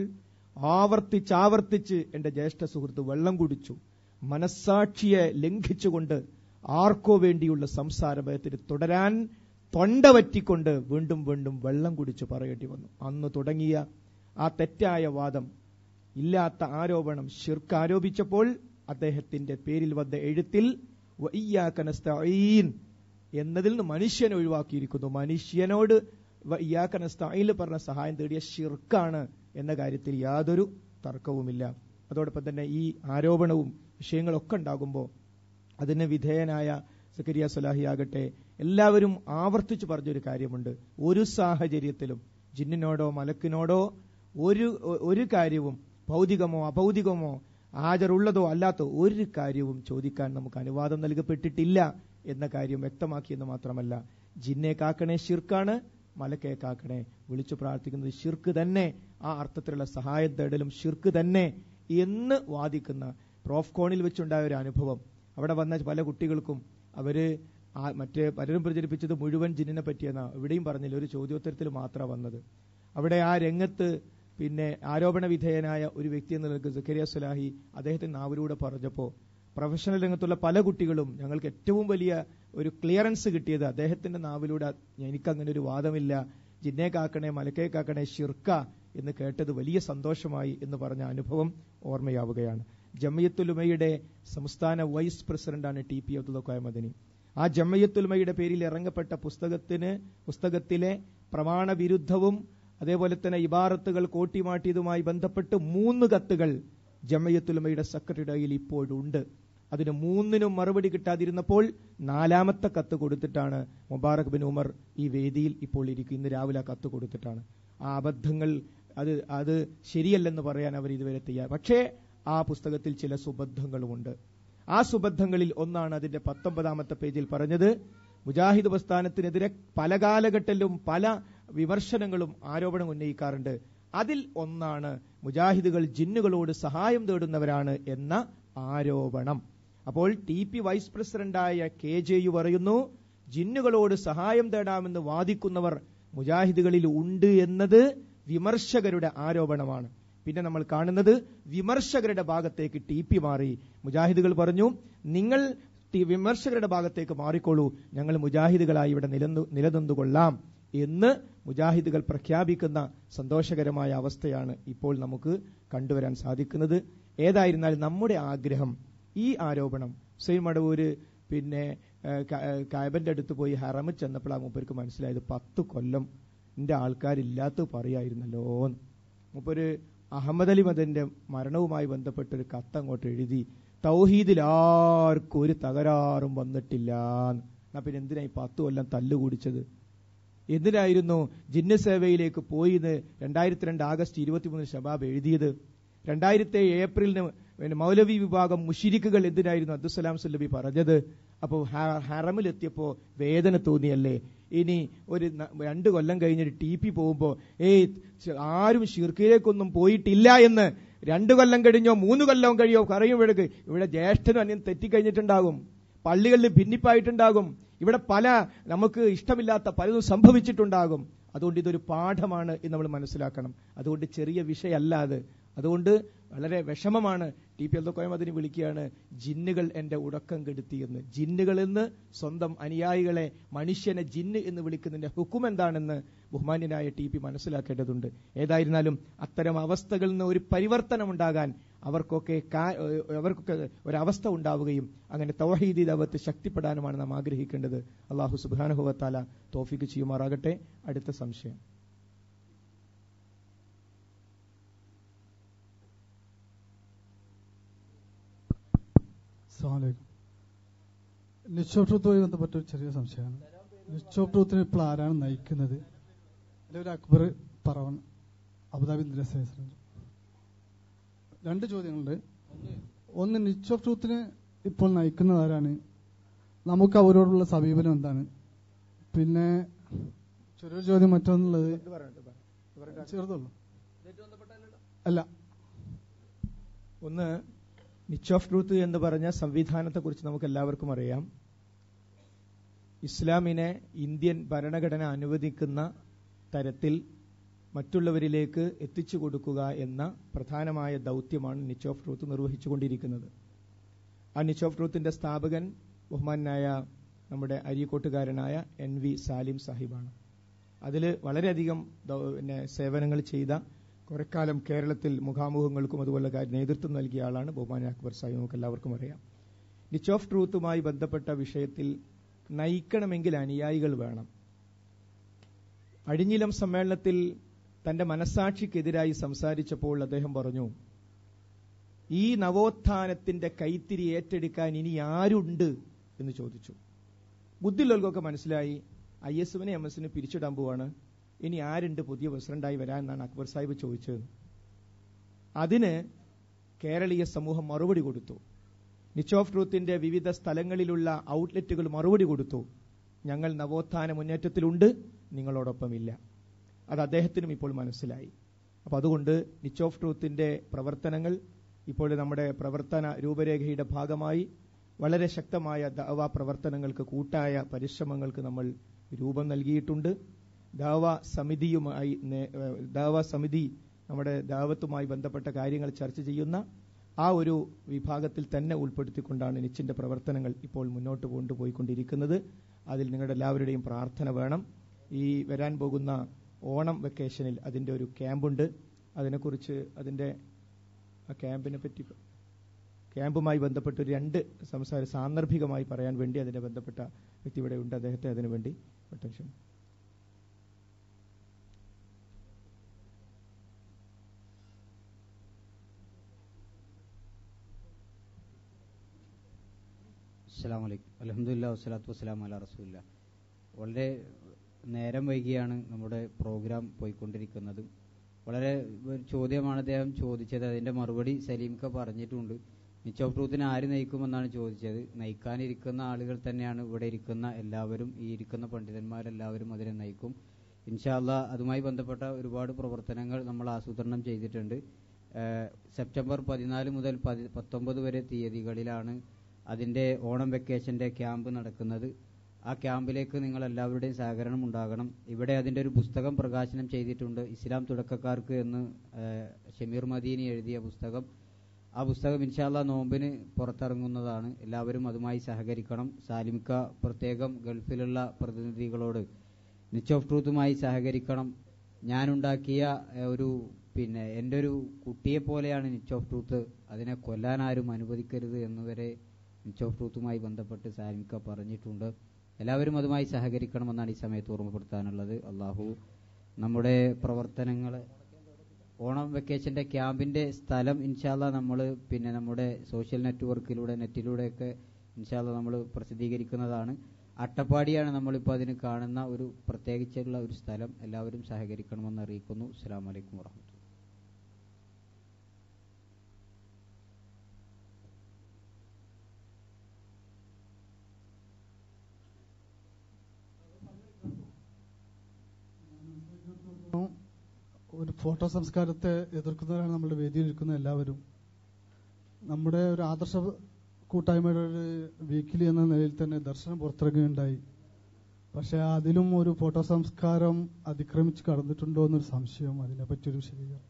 ആവർത്തിച്ചാവർത്തിച്ച് എന്റെ ജ്യേഷ്ഠ സുഹൃത്ത് വെള്ളം കുടിച്ചു മനസ്സാക്ഷിയെ ലംഘിച്ചുകൊണ്ട് ആർക്കോ വേണ്ടിയുള്ള സംസാരം അദ്ദേഹത്തിന് തുടരാൻ തൊണ്ട വറ്റിക്കൊണ്ട് വീണ്ടും വീണ്ടും വെള്ളം കുടിച്ചു പറയേണ്ടി വന്നു അന്ന് തുടങ്ങിയ ആ തെറ്റായ വാദം ഇല്ലാത്ത ആരോപണം ഷിർക്ക് ആരോപിച്ചപ്പോൾ അദ്ദേഹത്തിന്റെ പേരിൽ വന്ന എഴുത്തിൽ വഇയ്യാക നസ്തഈൻ എന്നതിൽ നിന്ന് മനുഷ്യനെ ഒഴിവാക്കിയിരിക്കുന്നു മനുഷ്യനോട് ഇയാക്ക നസ്തഈൻ പറഞ്ഞ സഹായം തേടിയ ഷിർക്കാണ് എന്ന കാര്യത്തിൽ യാതൊരു തർക്കവുമില്ല അതോടൊപ്പം തന്നെ ഈ ആരോപണവും വിഷയങ്ങളൊക്കെ ഉണ്ടാകുമ്പോൾ അതിന് വിധേയനായ സക്കരിയ സുലാഹി ആകട്ടെ എല്ലാവരും ആവർത്തിച്ചു പറഞ്ഞൊരു കാര്യമുണ്ട് ഒരു സാഹചര്യത്തിലും ജിന്നിനോടോ മലക്കിനോടോ ഒരു ഒരു കാര്യവും ഭൗതികമോ അഭൗതികമോ ഹാജറുള്ളതോ അല്ലാത്തോ ഒരു കാര്യവും ചോദിക്കാൻ നമുക്ക് അനുവാദം നൽകപ്പെട്ടിട്ടില്ല എന്ന കാര്യം വ്യക്തമാക്കിയെന്ന് മാത്രമല്ല ജിന്നെ കാക്കണേ ഷിർക്കാണ് മലക്കെ കാക്കണേ വിളിച്ചു പ്രാർത്ഥിക്കുന്നത് ഷിർക്ക് തന്നെ ആ അർത്ഥത്തിലുള്ള സഹായം തേടലും ഷിർക്ക് തന്നെ എന്ന് വാദിക്കുന്ന പ്രോഫ്കോണിൽ വെച്ചുണ്ടായ ഒരു അനുഭവം അവിടെ വന്ന പല കുട്ടികൾക്കും അവര് ആ മറ്റേ പലരും പ്രചരിപ്പിച്ചത് മുഴുവൻ ജിന്നിനെ പറ്റിയെന്നാ ഇവിടെയും പറഞ്ഞില്ല ഒരു ചോദ്യോത്തരത്തിൽ മാത്രമാണ് വന്നത് അവിടെ ആ രംഗത്ത് പിന്നെ ആരോപണ വിധേയനായ ഒരു വ്യക്തി എന്ന നിലക്ക് സക്കരിയ സുലാഹി അദ്ദേഹത്തിന്റെ നാവിലൂടെ പറഞ്ഞപ്പോൾ പ്രൊഫഷണൽ രംഗത്തുള്ള പല കുട്ടികളും ഞങ്ങൾക്ക് ഏറ്റവും വലിയ ഒരു ക്ലിയറൻസ് കിട്ടിയത് അദ്ദേഹത്തിന്റെ നാവിലൂടെ എനിക്ക് അങ്ങനെ ഒരു വാദമില്ല ജിന്നെ കാക്കണേ മലക്കേ കാക്കണേ ഷിർക്ക എന്ന് കേട്ടത് വലിയ സന്തോഷമായി എന്ന് പറഞ്ഞ അനുഭവം ഓർമ്മയാവുകയാണ് ജമയത്തുലുമയുടെ സംസ്ഥാന വൈസ് പ്രസിഡന്റാണ് ടി പി അബ്ദുൽ കോയ മദനി ആ ജമയത്തുലുമയുടെ പേരിൽ ഇറങ്ങപ്പെട്ട പുസ്തകത്തിന് പുസ്തകത്തിലെ പ്രമാണവിരുദ്ധവും അതേപോലെ തന്നെ ഇബാറത്തുകൾ കോട്ടിമാട്ടിയതുമായി ബന്ധപ്പെട്ട് മൂന്ന് കത്തുകൾ ജമയത്തുലമയുടെ സെക്രട്ടറിയുടെ കയ്യിൽ ഇപ്പോഴുണ്ട് അതിന് മൂന്നിനും മറുപടി കിട്ടാതിരുന്നപ്പോൾ നാലാമത്തെ കത്ത് കൊടുത്തിട്ടാണ് മുബാറക് ബിൻ ഉമർ ഈ വേദിയിൽ ഇപ്പോൾ ഇരിക്കും ഇന്ന് രാവിലെ ആ കത്ത് കൊടുത്തിട്ടാണ് ആ അബദ്ധങ്ങൾ അത് അത് ശരിയല്ലെന്ന് പറയാൻ അവർ ഇതുവരെ തയ്യാർ പക്ഷേ ആ പുസ്തകത്തിൽ ചില സുബദ്ധങ്ങളുമുണ്ട് ആ സുബദ്ധങ്ങളിൽ ഒന്നാണ് അതിന്റെ പത്തൊമ്പതാമത്തെ പേജിൽ പറഞ്ഞത് മുജാഹിദ് പ്രസ്ഥാനത്തിനെതിരെ പല കാലഘട്ടത്തിലും പല വിമർശനങ്ങളും ആരോപണം ഉന്നയിക്കാറുണ്ട് അതിൽ ഒന്നാണ് മുജാഹിദുകൾ ജിന്നുകളോട് സഹായം തേടുന്നവരാണ് എന്ന ആരോപണം അപ്പോൾ ടി പി വൈസ് പ്രസിഡന്റായ കെ ജെ യു പറയുന്നു ജിന്നുകളോട് സഹായം തേടാമെന്ന് വാദിക്കുന്നവർ മുജാഹിദുകളിൽ ഉണ്ട് എന്നത് വിമർശകരുടെ ആരോപണമാണ് പിന്നെ നമ്മൾ കാണുന്നത് വിമർശകരുടെ ഭാഗത്തേക്ക് ടി പി മാറി മുജാഹിദുകൾ പറഞ്ഞു നിങ്ങൾ ടി- വിമർശകരുടെ ഭാഗത്തേക്ക് മാറിക്കോളൂ ഞങ്ങൾ മുജാഹിദുകളായി ഇവിടെ നിലന്നു നിലനിന്നുകൊള്ളാം എന്ന് മുജാഹിദുകൾ പ്രഖ്യാപിക്കുന്ന സന്തോഷകരമായ അവസ്ഥയാണ് ഇപ്പോൾ നമുക്ക് കണ്ടുവരാൻ സാധിക്കുന്നത് ഏതായിരുന്നാലും നമ്മുടെ ആഗ്രഹം ഈ ആരോപണം ഹുസൈൻ മടവൂര് പിന്നെ കായബന്റെ അടുത്ത് പോയി ഹറമ് ചെന്നപ്പോൾ ആ മൂപ്പർക്ക് മനസ്സിലായത് പത്ത് കൊല്ലം എന്റെ ആൾക്കാരില്ലാത്ത പറയായിരുന്നല്ലോ എന്ന്. മൂപ്പര് അഹമ്മദ് അലി മദന്റെ മരണവുമായി ബന്ധപ്പെട്ട ഒരു കത്ത് അങ്ങോട്ട് എഴുതി തൗഹീദിൽ ആർക്കും ഒരു തകരാറും വന്നിട്ടില്ല എന്നാ പിന്നെ എന്തിനാ ഈ പത്ത് കൊല്ലം തല്ലുകൂടിച്ചത് എന്തിനായിരുന്നു ജിന്ന സേവയിലേക്ക് പോയി എന്ന് രണ്ടായിരത്തി രണ്ട് ആഗസ്റ്റ് ഇരുപത്തിമൂന്ന് ഷബാബ് എഴുതിയത് രണ്ടായിരത്തി ഏപ്രിലിന് പിന്നെ മൗലവി വിഭാഗം മുഷിരിക്കുകൾ എന്തിനായിരുന്നു അബ്ദുസലാം സുല്ലബി പറഞ്ഞത് അപ്പോൾ ഹറമിലെത്തിയപ്പോ വേദന തോന്നിയല്ലേ ഇനി ഒരു ന- രണ്ട് കൊല്ലം കഴിഞ്ഞിട്ട് ടി പി പോകുമ്പോ ഏയ് ച- ആരും ഷിർക്കിലേക്കൊന്നും പോയിട്ടില്ല എന്ന് രണ്ട് കൊല്ലം കഴിഞ്ഞോ മൂന്ന് കൊല്ലം കഴിയോ പറയുമ്പോഴേക്ക് ഇവിടെ ജ്യേഷ്ഠനും അന്യം തെറ്റിക്കഴിഞ്ഞിട്ടുണ്ടാകും പള്ളികളിൽ ഭിന്നിപ്പായിട്ടുണ്ടാകും ഇവിടെ പല നമുക്ക് ഇഷ്ടമില്ലാത്ത പലതും സംഭവിച്ചിട്ടുണ്ടാകും അതുകൊണ്ട് ഇതൊരു പാഠമാണ് എന്ന് നമ്മൾ മനസ്സിലാക്കണം അതുകൊണ്ട് ചെറിയ വിഷയമല്ല അത് അതുകൊണ്ട് വളരെ വിഷമമാണ് ടി പി എൽദോക്കോയം അതിന് വിളിക്കുകയാണ് ജിന്നുകൾ എന്റെ ഉടക്കം കെടുത്തിയെന്ന് ജിന്നുകൾ എന്ന് സ്വന്തം അനുയായികളെ മനുഷ്യനെ ജിന്ന് എന്ന് വിളിക്കുന്നതിന്റെ ഹുക്കും എന്താണെന്ന് ബഹുമാന്യനായ ടി പി മനസ്സിലാക്കേണ്ടതുണ്ട് ഏതായിരുന്നാലും അത്തരം അവസ്ഥകളിൽ നിന്ന് ഒരു പരിവർത്തനം ഉണ്ടാകാൻ അവർക്കൊക്കെ കാ- ഏഹ് അവർക്കൊക്കെ ഒരവസ്ഥ ഉണ്ടാവുകയും അങ്ങനെ തൗഹീദി ദവത്ത് ശക്തിപ്പെടാനുമാണ് നാം ആഗ്രഹിക്കേണ്ടത് അള്ളാഹു സുബാനുഭവത്താല തോഫിക്ക് ചെയ്യുമാറാകട്ടെ അടുത്ത സംശയം അസ്സലാമലൈക്കും ലിച്ച് ഓഫ് ട്രൂത്തുമായി ബന്ധപ്പെട്ട ഒരു ചെറിയ സംശയമാണ് ലിച്ച് ഓഫ് ട്രൂത്തിനെ ഇപ്പോൾ ആരാണ് നയിക്കുന്നത് അതിൽ ഒരു അക്ബർ പറവൺ അബുദാബി ഇന്ദിരാ രണ്ട് ചോദ്യങ്ങളുണ്ട് ഒന്ന് നിച്ച് ഓഫ് ട്രൂത്തിനെ ഇപ്പോൾ നയിക്കുന്നത് ആരാണ് നമുക്ക് അവരോടുള്ള സമീപനം എന്താണ് പിന്നെ ചെറിയൊരു ചോദ്യം മറ്റൊന്നുള്ളത് ചെറുതുള്ളൂ അല്ല ഒന്ന് നിച്ച് ഓഫ് ട്രൂത്ത് എന്ന് പറഞ്ഞ സംവിധാനത്തെ കുറിച്ച് നമുക്ക് എല്ലാവർക്കും അറിയാം ഇസ്ലാമിനെ ഇന്ത്യൻ ഭരണഘടന അനുവദിക്കുന്ന തരത്തിൽ മറ്റുള്ളവരിലേക്ക് എത്തിച്ചു കൊടുക്കുക എന്ന പ്രധാനമായ ദൗത്യമാണ് നിച്ച് ഓഫ് ട്രൂത്ത് നിർവഹിച്ചുകൊണ്ടിരിക്കുന്നത് ആ നിച്ച് ഓഫ് ട്രൂത്തിന്റെ സ്ഥാപകൻ ബഹുമാനായ നമ്മുടെ അരീക്കോട്ടുകാരനായ എൻ വി സാലിം സാഹിബാണ് അതിൽ വളരെയധികം ദൗ- പിന്നെ സേവനങ്ങൾ ചെയ്ത കുറെക്കാലം കേരളത്തിൽ മുഖാമുഖങ്ങൾക്കും അതുപോലെ കാര്യം നേതൃത്വം നൽകിയ ആളാണ് ബഹുമാന അക്ബർ സാഹിബ് നമുക്ക് എല്ലാവർക്കും അറിയാം നിച്ച് ഓഫ് ട്രൂത്തുമായി ബന്ധപ്പെട്ട വിഷയത്തിൽ നയിക്കണമെങ്കിൽ അനുയായികൾ വേണം അഴിഞ്ഞിലം സമ്മേളനത്തിൽ തന്റെ മനസാക്ഷിക്കെതിരായി സംസാരിച്ചപ്പോൾ അദ്ദേഹം പറഞ്ഞു ഈ നവോത്ഥാനത്തിന്റെ കൈത്തിരി ഏറ്റെടുക്കാൻ ഇനി ആരുണ്ട് എന്ന് ചോദിച്ചു ബുദ്ധിയുള്ളവർക്കൊക്കെ മനസ്സിലായി ഐ എസ് എമ്മിനെ എം എസിന് പിരിച്ചിടാൻ പോവാണ് ഇനി ആരുണ്ട് പുതിയ പ്രസിഡന്റായി വരാൻ എന്നാണ് അക്ബർ സാഹിബ് ചോദിച്ചത് അതിന് കേരളീയ സമൂഹം മറുപടി കൊടുത്തു നിച്ച് ഓഫ് ട്രൂത്തിന്റെ വിവിധ സ്ഥലങ്ങളിലുള്ള ഔട്ട്ലെറ്റുകൾ മറുപടി കൊടുത്തു ഞങ്ങൾ നവോത്ഥാന മുന്നേറ്റത്തിലുണ്ട് നിങ്ങളോടൊപ്പമില്ല അത് അദ്ദേഹത്തിനും ഇപ്പോൾ മനസ്സിലായി അപ്പൊ അതുകൊണ്ട് നിച്ച് ഓഫ് ട്രൂത്തിന്റെ പ്രവർത്തനങ്ങൾ ഇപ്പോൾ നമ്മുടെ പ്രവർത്തന രൂപരേഖയുടെ ഭാഗമായി വളരെ ശക്തമായ ദാവ പ്രവർത്തനങ്ങൾക്ക് കൂട്ടായ പരിശ്രമങ്ങൾക്ക് നമ്മൾ രൂപം നൽകിയിട്ടുണ്ട് ദാവ സമിതിയുമായി നേ- ഏഹ് ദാവ സമിതി നമ്മുടെ ദാവത്തുമായി ബന്ധപ്പെട്ട കാര്യങ്ങൾ ചർച്ച ചെയ്യുന്ന ആ ഒരു വിഭാഗത്തിൽ തന്നെ ഉൾപ്പെടുത്തിക്കൊണ്ടാണ് നിച്ചിന്റെ പ്രവർത്തനങ്ങൾ ഇപ്പോൾ മുന്നോട്ട് കൊണ്ടുപോയിക്കൊണ്ടിരിക്കുന്നത് അതിൽ നിങ്ങളുടെ എല്ലാവരുടെയും പ്രാർത്ഥന വേണം ഈ വരാൻ പോകുന്ന ഓണം വെക്കേഷനിൽ അതിന്റെ ഒരു ക്യാമ്പുണ്ട് അതിനെക്കുറിച്ച് അതിന്റെ ആ ക്യാമ്പിനെ പറ്റി ക്യാമ്പുമായി ബന്ധപ്പെട്ട് ഒരു രണ്ട് സംസാരം സാന്ദർഭികമായി പറയാൻ വേണ്ടി അതിനെ ബന്ധപ്പെട്ട വ്യക്തി ഇവിടെ ഉണ്ട് അദ്ദേഹത്തെ അതിനു വേണ്ടി അറ്റൻഷൻ അസ്സാം വലൈക്കും അലഹമുല്ല വസ്സലാത്തു വസ്സലാം അല റസൂല്ല വളരെ നേരം വൈകിയാണ് നമ്മുടെ പ്രോഗ്രാം പോയിക്കൊണ്ടിരിക്കുന്നത് വളരെ ഒരു ചോദ്യമാണ് അദ്ദേഹം ചോദിച്ചത് അതിന്റെ മറുപടി സലീംക പറഞ്ഞിട്ടുണ്ട് നിച്ച് ഓഫ് ട്രൂത്തിനെ ആര് നയിക്കുമെന്നാണ് ചോദിച്ചത് നയിക്കാനിരിക്കുന്ന ആളുകൾ തന്നെയാണ് ഇവിടെ ഇരിക്കുന്ന എല്ലാവരും ഈ ഇരിക്കുന്ന പണ്ഡിതന്മാരെല്ലാവരും അതിനെ നയിക്കും ഇൻഷാല്ല അതുമായി ബന്ധപ്പെട്ട ഒരുപാട് പ്രവർത്തനങ്ങൾ നമ്മൾ ആസൂത്രണം ചെയ്തിട്ടുണ്ട് ഏഹ് സെപ്റ്റംബർ പതിനാല് മുതൽ പതി പത്തൊമ്പത് വരെ തീയതികളിലാണ് അതിന്റെ ഓണം വെക്കേഷന്റെ ക്യാമ്പ് നടക്കുന്നത് ആ ക്യാമ്പിലേക്ക് നിങ്ങൾ എല്ലാവരുടെയും സഹകരണം ഉണ്ടാകണം ഇവിടെ അതിന്റെ ഒരു പുസ്തകം പ്രകാശനം ചെയ്തിട്ടുണ്ട് ഇസ്ലാം തുടക്കക്കാർക്ക് എന്ന് ഏഹ്, ഷമീർ മദീനി എഴുതിയ പുസ്തകം ആ പുസ്തകം ഇൻഷാല്ല നോമ്പിന് പുറത്തിറങ്ങുന്നതാണ് എല്ലാവരും അതുമായി സഹകരിക്കണം സാലിംക പ്രത്യേകം ഗൾഫിലുള്ള പ്രതിനിധികളോട് നിച്ച് ഓഫ് ട്രൂത്തുമായി സഹകരിക്കണം ഞാനുണ്ടാക്കിയ ഏഹ്, ഒരു പിന്നെ എൻ്റെ ഒരു കുട്ടിയെ പോലെയാണ് നിച്ച് ഓഫ് ട്രൂത്ത് അതിനെ കൊല്ലാൻ ആരും അനുവദിക്കരുത് എന്നുവരെ നിച്ച് ഓഫ് ട്രൂത്തുമായി ബന്ധപ്പെട്ട് സാലിംക പറഞ്ഞിട്ടുണ്ട് എല്ലാവരും അതുമായി സഹകരിക്കണമെന്നാണ് ഈ സമയത്ത് ഓർമ്മപ്പെടുത്താനുള്ളത് അള്ളാഹു നമ്മുടെ പ്രവർത്തനങ്ങൾ ഓണം വെക്കേഷന്റെ ക്യാമ്പിന്റെ സ്ഥലം ഇൻഷാല്ല നമ്മൾ പിന്നെ നമ്മുടെ സോഷ്യൽ നെറ്റ്വർക്കിലൂടെ നെറ്റിലൂടെയൊക്കെ ഇൻഷാല്ല നമ്മൾ പ്രസിദ്ധീകരിക്കുന്നതാണ് അട്ടപ്പാടിയാണ് നമ്മളിപ്പോൾ അതിന് കാണുന്ന ഒരു പ്രത്യേകിച്ചുള്ള ഒരു സ്ഥലം എല്ലാവരും സഹകരിക്കണമെന്ന് അറിയിക്കുന്നു അസ്സാം വലൈക്കും വാഹമത്തുള്ള ഒരു ഫോട്ടോ സംസ്കാരത്തെ എതിർക്കുന്നവരാണ് നമ്മുടെ വേദിയിൽ ഇരിക്കുന്ന എല്ലാവരും നമ്മുടെ ഒരു ആദർശ കൂട്ടായ്മയുടെ ഒരു വീക്കിലി എന്ന നിലയിൽ തന്നെ ദർശനം പുറത്തിറങ്ങുകയുണ്ടായി പക്ഷെ അതിലും ഒരു ഫോട്ടോ സംസ്കാരം അതിക്രമിച്ച് കടന്നിട്ടുണ്ടോ എന്നൊരു സംശയം അതിനെപ്പറ്റി ഒരു വിശദീകരണം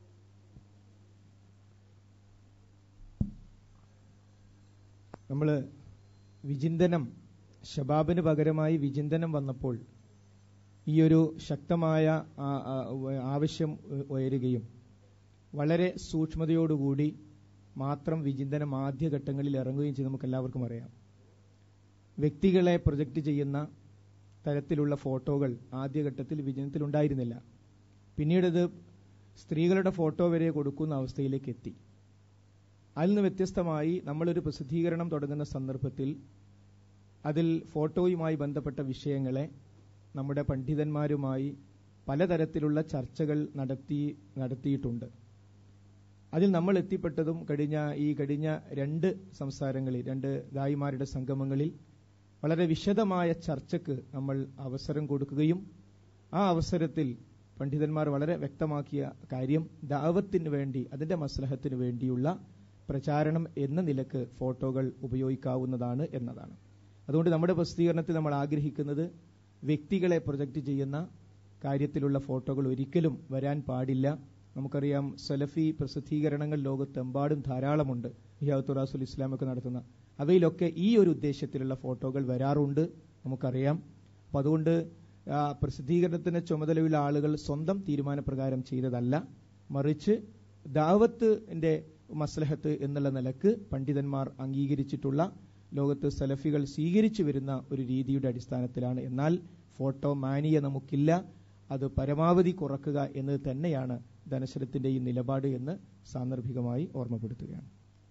നമ്മൾ വിചിന്തനം ഷബാബിന് പകരമായി വിചിന്തനം വന്നപ്പോൾ ഈ ഒരു ശക്തമായ ആ- ആ- ആവശ്യം ഉ- ഉയരുകയും വളരെ സൂക്ഷ്മതയോടുകൂടി മാത്രം വിചിന്തനം ആദ്യഘട്ടങ്ങളിൽ ഇറങ്ങുകയും ചെയ്ത് നമുക്ക് എല്ലാവർക്കും അറിയാം വ്യക്തികളെ പ്രൊജക്റ്റ് ചെയ്യുന്ന തരത്തിലുള്ള ഫോട്ടോകൾ ആദ്യഘട്ടത്തിൽ വിചിന്തനത്തിൽ ഉണ്ടായിരുന്നില്ല പിന്നീടത് സ്ത്രീകളുടെ ഫോട്ടോ വരെ കൊടുക്കുന്ന അവസ്ഥയിലേക്ക് എത്തി അതിൽ നിന്ന് വ്യത്യസ്തമായി നമ്മളൊരു പ്രസിദ്ധീകരണം തുടങ്ങുന്ന സന്ദർഭത്തിൽ അതിൽ ഫോട്ടോയുമായി ബന്ധപ്പെട്ട വിഷയങ്ങളെ നമ്മുടെ പണ്ഡിതന്മാരുമായി പലതരത്തിലുള്ള ചർച്ചകൾ നടത്തി നടത്തിയിട്ടുണ്ട് അതിൽ നമ്മൾ എത്തിപ്പെട്ടതും കഴിഞ്ഞ ഈ കഴിഞ്ഞ രണ്ട് സംസാരങ്ങളിൽ രണ്ട് ദായിമാരുടെ സംഗമങ്ങളിൽ വളരെ വിശദമായ ചർച്ചയ്ക്ക് നമ്മൾ അവസരം കൊടുക്കുകയും ആ അവസരത്തിൽ പണ്ഡിതന്മാർ വളരെ വ്യക്തമാക്കിയ കാര്യം ദാവത്തിന് വേണ്ടി അതിന്റെ മസ്ലഹത്തിന് വേണ്ടിയുള്ള പ്രചാരണം എന്ന നിലക്ക് ഫോട്ടോകൾ ഉപയോഗിക്കാവുന്നതാണ് എന്നതാണ് അതുകൊണ്ട് നമ്മുടെ പ്രസിദ്ധീകരണത്തിൽ നമ്മൾ ആഗ്രഹിക്കുന്നത് വ്യക്തികളെ പ്രൊജക്റ്റ് ചെയ്യുന്ന കാര്യത്തിലുള്ള ഫോട്ടോകൾ ഒരിക്കലും വരാൻ പാടില്ല നമുക്കറിയാം സലഫി പ്രസിദ്ധീകരണങ്ങൾ ലോകത്തെമ്പാടും ധാരാളമുണ്ട് ഹിയാത്തുറാസുൽ ഇസ്ലാമൊക്കെ നടത്തുന്ന അവയിലൊക്കെ ഈ ഒരു ഉദ്ദേശത്തിലുള്ള ഫോട്ടോകൾ വരാറുണ്ട് നമുക്കറിയാം അപ്പം അതുകൊണ്ട് ആ, പ്രസിദ്ധീകരണത്തിന് ചുമതലയുള്ള ആളുകൾ സ്വന്തം തീരുമാനപ്രകാരം ചെയ്തതല്ല മറിച്ച് ദാവത്തിന്റെ മസ്ലഹത്ത് എന്നുള്ള നിലക്ക് പണ്ഡിതന്മാർ അംഗീകരിച്ചിട്ടുള്ള ലോകത്ത് സലഫികൾ സ്വീകരിച്ചു വരുന്ന ഒരു രീതിയുടെ അടിസ്ഥാനത്തിലാണ് എന്നാൽ ഫോട്ടോ മാനിയ നമുക്കില്ല അത് പരമാവധി കുറക്കുക എന്നത് തന്നെയാണ് ധനശരത്തിന്റെ ഈ നിലപാട് എന്ന് സാന്ദർഭികമായി ഓർമ്മപ്പെടുത്തുകയാണ്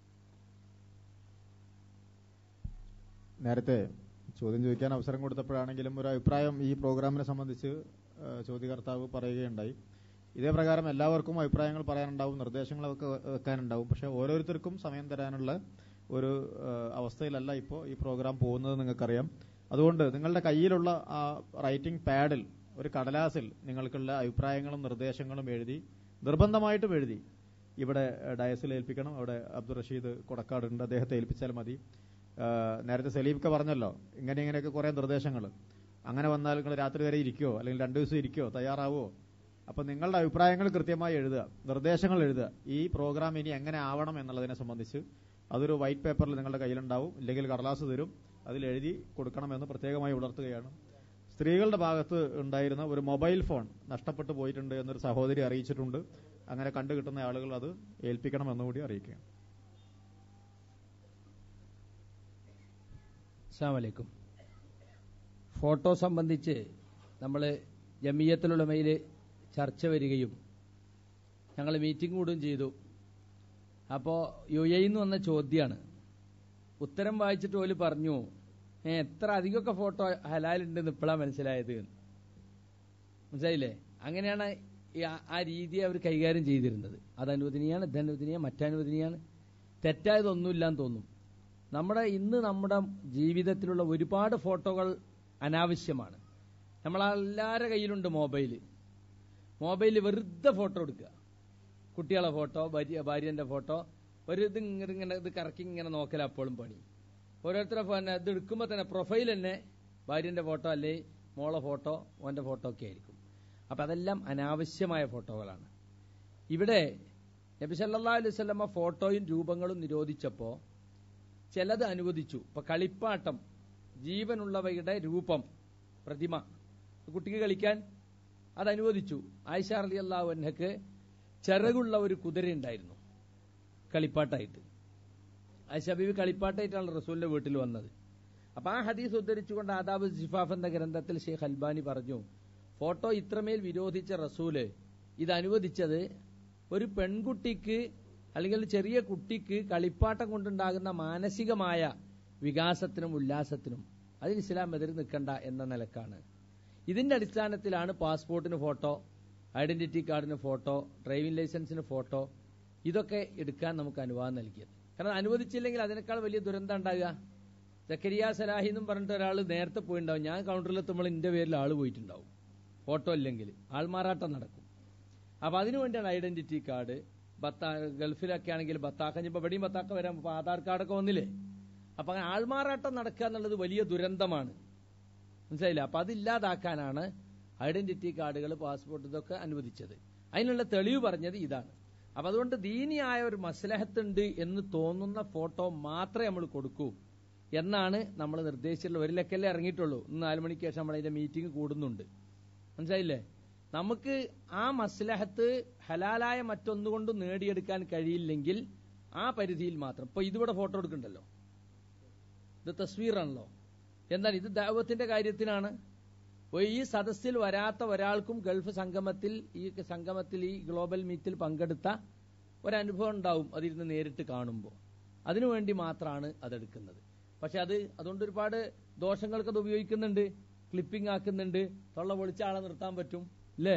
നേരത്തെ ചോദ്യം ചോദിക്കാൻ അവസരം കൊടുത്തപ്പോഴാണെങ്കിലും ഒരു അഭിപ്രായം ഈ പ്രോഗ്രാമിനെ സംബന്ധിച്ച് ആ, ചോദ്യകർത്താവ് പറയുകയുണ്ടായി ഇതേ പ്രകാരം എല്ലാവർക്കും അഭിപ്രായങ്ങൾ പറയാനുണ്ടാവും നിർദ്ദേശങ്ങളൊക്കെ വെ- വെക്കാനുണ്ടാവും പക്ഷെ ഓരോരുത്തർക്കും സമയം തരാനുള്ള ഒരു ആ, അവസ്ഥയിലല്ല ഇപ്പോൾ ഈ പ്രോഗ്രാം പോകുന്നത് നിങ്ങൾക്കറിയാം അതുകൊണ്ട് നിങ്ങളുടെ കയ്യിലുള്ള ആ റൈറ്റിംഗ് പാഡിൽ ഒരു കടലാസിൽ നിങ്ങൾക്കുള്ള അഭിപ്രായങ്ങളും നിർദ്ദേശങ്ങളും എഴുതി നിർബന്ധമായിട്ടും എഴുതി ഇവിടെ ഏഹ്, ഡയസിൽ ഏൽപ്പിക്കണം അവിടെ അബ്ദുൾ റഷീദ് കൊടക്കാടുണ്ട് അദ്ദേഹത്തെ ഏൽപ്പിച്ചാൽ മതി ഏഹ്, നേരത്തെ സലീബ്ക്ക പറഞ്ഞല്ലോ ഇങ്ങനെ ഇങ്ങനെയൊക്കെ കുറെ നിർദ്ദേശങ്ങൾ അങ്ങനെ വന്നാൽ നിങ്ങൾ രാത്രി വരെ ഇരിക്കുവോ അല്ലെങ്കിൽ രണ്ടു ദിവസം ഇരിക്കുവോ തയ്യാറാവോ അപ്പൊ നിങ്ങളുടെ അഭിപ്രായങ്ങൾ കൃത്യമായി എഴുതുക നിർദ്ദേശങ്ങൾ എഴുതുക ഈ പ്രോഗ്രാം ഇനി എങ്ങനെ ആവണം എന്നുള്ളതിനെ സംബന്ധിച്ച് അതൊരു വൈറ്റ് പേപ്പറിൽ നിങ്ങളുടെ കയ്യിലുണ്ടാവും ഇല്ലെങ്കിൽ കടലാസ് തരും അതിൽ എഴുതി കൊടുക്കണമെന്ന് പ്രത്യേകമായി ഉണർത്തുകയാണ് സ്ത്രീകളുടെ ഭാഗത്ത് ഉണ്ടായിരുന്ന ഒരു മൊബൈൽ ഫോൺ നഷ്ടപ്പെട്ടു പോയിട്ടുണ്ട് എന്നൊരു സഹോദരി അറിയിച്ചിട്ടുണ്ട് അങ്ങനെ കണ്ടു കിട്ടുന്ന ആളുകൾ അത് ഏൽപ്പിക്കണം എന്നുകൂടി അറിയിക്കുക അസ്സാം വലൈക്കും ഫോട്ടോ സംബന്ധിച്ച് നമ്മൾ ജമീയത്തിലുള്ളമയിൽ ചർച്ച വരികയും ഞങ്ങൾ മീറ്റിംഗ് കൂടുകയും ചെയ്തു അപ്പോൾ യു എയിൽ നിന്ന് വന്ന ചോദ്യമാണ് ഉത്തരം വായിച്ചിട്ട് ഓല് പറഞ്ഞു ഏ എത്ര അധികമൊക്കെ ഫോട്ടോ ഹലാലുണ്ടെന്ന് ഇപ്പോഴാണ് മനസ്സിലായത് എന്ന്." മനസ്സിലായില്ലേ അങ്ങനെയാണ് ഈ ആ- ആ രീതി അവർ കൈകാര്യം ചെയ്തിരുന്നത് അത് അനുവദനീയാണ് ഇത് അനുവദനീയാണ് മറ്റനുവദനീയാണ് തെറ്റായതൊന്നുമില്ലാന്ന് തോന്നും നമ്മുടെ ഇന്ന് നമ്മുടെ ജീവിതത്തിലുള്ള ഒരുപാട് ഫോട്ടോകൾ അനാവശ്യമാണ് നമ്മളെല്ലാവരുടെ കയ്യിലുണ്ട് മൊബൈൽ മൊബൈലിൽ വെറുതെ ഫോട്ടോ എടുക്കുക കുട്ടികളെ ഫോട്ടോ ഭാര്യ ഭാര്യന്റെ ഫോട്ടോ ഒരു ഇത് ഇങ്ങനെ ഇങ്ങനെ ഇത് കറക്കി ഇങ്ങനെ നോക്കല അപ്പോഴും പണി ഓരോരുത്തരെ ഫോ- ഇത് എടുക്കുമ്പോൾ തന്നെ പ്രൊഫൈൽ തന്നെ ഭാര്യന്റെ ഫോട്ടോ അല്ലെ മോളെ ഫോട്ടോ ഓന്റെ ഫോട്ടോ ഒക്കെ ആയിരിക്കും അപ്പൊ അതെല്ലാം അനാവശ്യമായ ഫോട്ടോകളാണ് ഇവിടെ നബി സല്ലല്ലാഹു അലൈഹി വസല്ലമ ഫോട്ടോയും രൂപങ്ങളും നിരോധിച്ചപ്പോ ചിലത് അനുവദിച്ചു ഇപ്പൊ കളിപ്പാട്ടം ജീവനുള്ളവയുടെ രൂപം പ്രതിമ കുട്ടിക്ക് കളിക്കാൻ അത് അനുവദിച്ചു ആയിഷ അലി അള്ളാഹു അന്നക്ക് ചിറകുള്ള ഒരു കുതിര ഉണ്ടായിരുന്നു കളിപ്പാട്ടായിട്ട് ആയിഷ ബീവി കളിപ്പാട്ടായിട്ടാണ് റസൂലിന്റെ വീട്ടിൽ വന്നത് അപ്പൊ ആ ഹദീസ് ഉദ്ധരിച്ചുകൊണ്ട് ആദാബ് ജിഫാഫ് എന്ന ഗ്രന്ഥത്തിൽ ഷെയ്ഖ് അൽബാനി പറഞ്ഞു ഫോട്ടോ ഇത്രമേൽ വിരോധിച്ച റസൂല് ഇത് അനുവദിച്ചത് ഒരു പെൺകുട്ടിക്ക് അല്ലെങ്കിൽ ഒരു ചെറിയ കുട്ടിക്ക് കളിപ്പാട്ടം കൊണ്ടുണ്ടാകുന്ന മാനസികമായ വികാസത്തിനും ഉല്ലാസത്തിനും അതിന് ഇസ്ലാം എതിര് നിൽക്കണ്ട എന്ന നിലക്കാണ് ഇതിന്റെ അടിസ്ഥാനത്തിലാണ് പാസ്പോർട്ടിന് ഫോട്ടോ ഐഡന്റിറ്റി കാർഡിന് ഫോട്ടോ ഡ്രൈവിംഗ് ലൈസൻസിന് ഫോട്ടോ ഇതൊക്കെ എടുക്കാൻ നമുക്ക് അനുവാദം നൽകിയത് കാരണം അനുവദിച്ചില്ലെങ്കിൽ അതിനേക്കാൾ വലിയ ദുരന്തം ഉണ്ടാകുക സക്കരിയ സലാഹി എന്നും പറഞ്ഞിട്ട് ഒരാൾ നേരത്തെ പോയിണ്ടാവും ഞാൻ കൗണ്ടറിലെത്തുമ്പോൾ എന്റെ പേരിൽ ആള് പോയിട്ടുണ്ടാവും ഫോട്ടോ ഇല്ലെങ്കിൽ ആൾമാറാട്ടം നടക്കും അപ്പൊ അതിനു വേണ്ടിയാണ് ഐഡന്റിറ്റി കാർഡ് ബത്താ ഗൾഫിലൊക്കെ ആണെങ്കിൽ ബത്താക്ക ഇപ്പൊ ഇവിടെയും ബത്താക്ക വരാൻ ഇപ്പൊ ആധാർ കാർഡൊക്കെ വന്നില്ലേ അപ്പൊ അങ്ങനെ ആൾമാറാട്ടം നടക്കുക എന്നുള്ളത് വലിയ ദുരന്തമാണ് മനസ്സിലായില്ല അപ്പൊ അതില്ലാതാക്കാനാണ് ഐഡന്റിറ്റി കാർഡുകൾ പാസ്പോർട്ട് ഇതൊക്കെ അനുവദിച്ചത് അതിനുള്ള തെളിവ് പറഞ്ഞത് ഇതാണ് അപ്പൊ അതുകൊണ്ട് ദീനിയായ ഒരു മസ്ലഹത്തുണ്ട് എന്ന് തോന്നുന്ന ഫോട്ടോ മാത്രമേ നമ്മൾ കൊടുക്കൂ എന്നാണ് നമ്മൾ നിർദ്ദേശിച്ചിട്ടുള്ളത് ഒരു ലക്കല്ലേ ഇറങ്ങിയിട്ടുള്ളൂ ഇന്ന് നാല് മണിക്ക് ശേഷം നമ്മൾ അതിന്റെ മീറ്റിംഗ് കൂടുന്നുണ്ട് മനസ്സിലായില്ലേ നമുക്ക് ആ മസ്ലഹത്ത് ഹലാലായ മറ്റൊന്നുകൊണ്ടും നേടിയെടുക്കാൻ കഴിയില്ലെങ്കിൽ ആ പരിധിയിൽ മാത്രം ഇപ്പൊ ഇതിവിടെ ഫോട്ടോ എടുക്കണ്ടല്ലോ ഇത് തസ്വീറാണല്ലോ എന്താണ് ഇത് ദൈവത്തിന്റെ കാര്യത്തിനാണ് ഓ, ഈ സദസ്സിൽ വരാത്ത ഒരാൾക്കും ഗൾഫ് സംഗമത്തിൽ ഈ സംഗമത്തിൽ ഈ ഗ്ലോബൽ മീറ്റിൽ പങ്കെടുത്ത ഒരനുഭവം ഉണ്ടാവും അതിരുന്ന് നേരിട്ട് കാണുമ്പോൾ അതിനുവേണ്ടി മാത്രമാണ് അതെടുക്കുന്നത് പക്ഷെ അത് അതുകൊണ്ട് ഒരുപാട് ദോഷങ്ങൾക്ക് അത് ഉപയോഗിക്കുന്നുണ്ട് ക്ലിപ്പിംഗ് ആക്കുന്നുണ്ട് തൊള്ള പൊളിച്ച ആളെ നിർത്താൻ പറ്റും അല്ലേ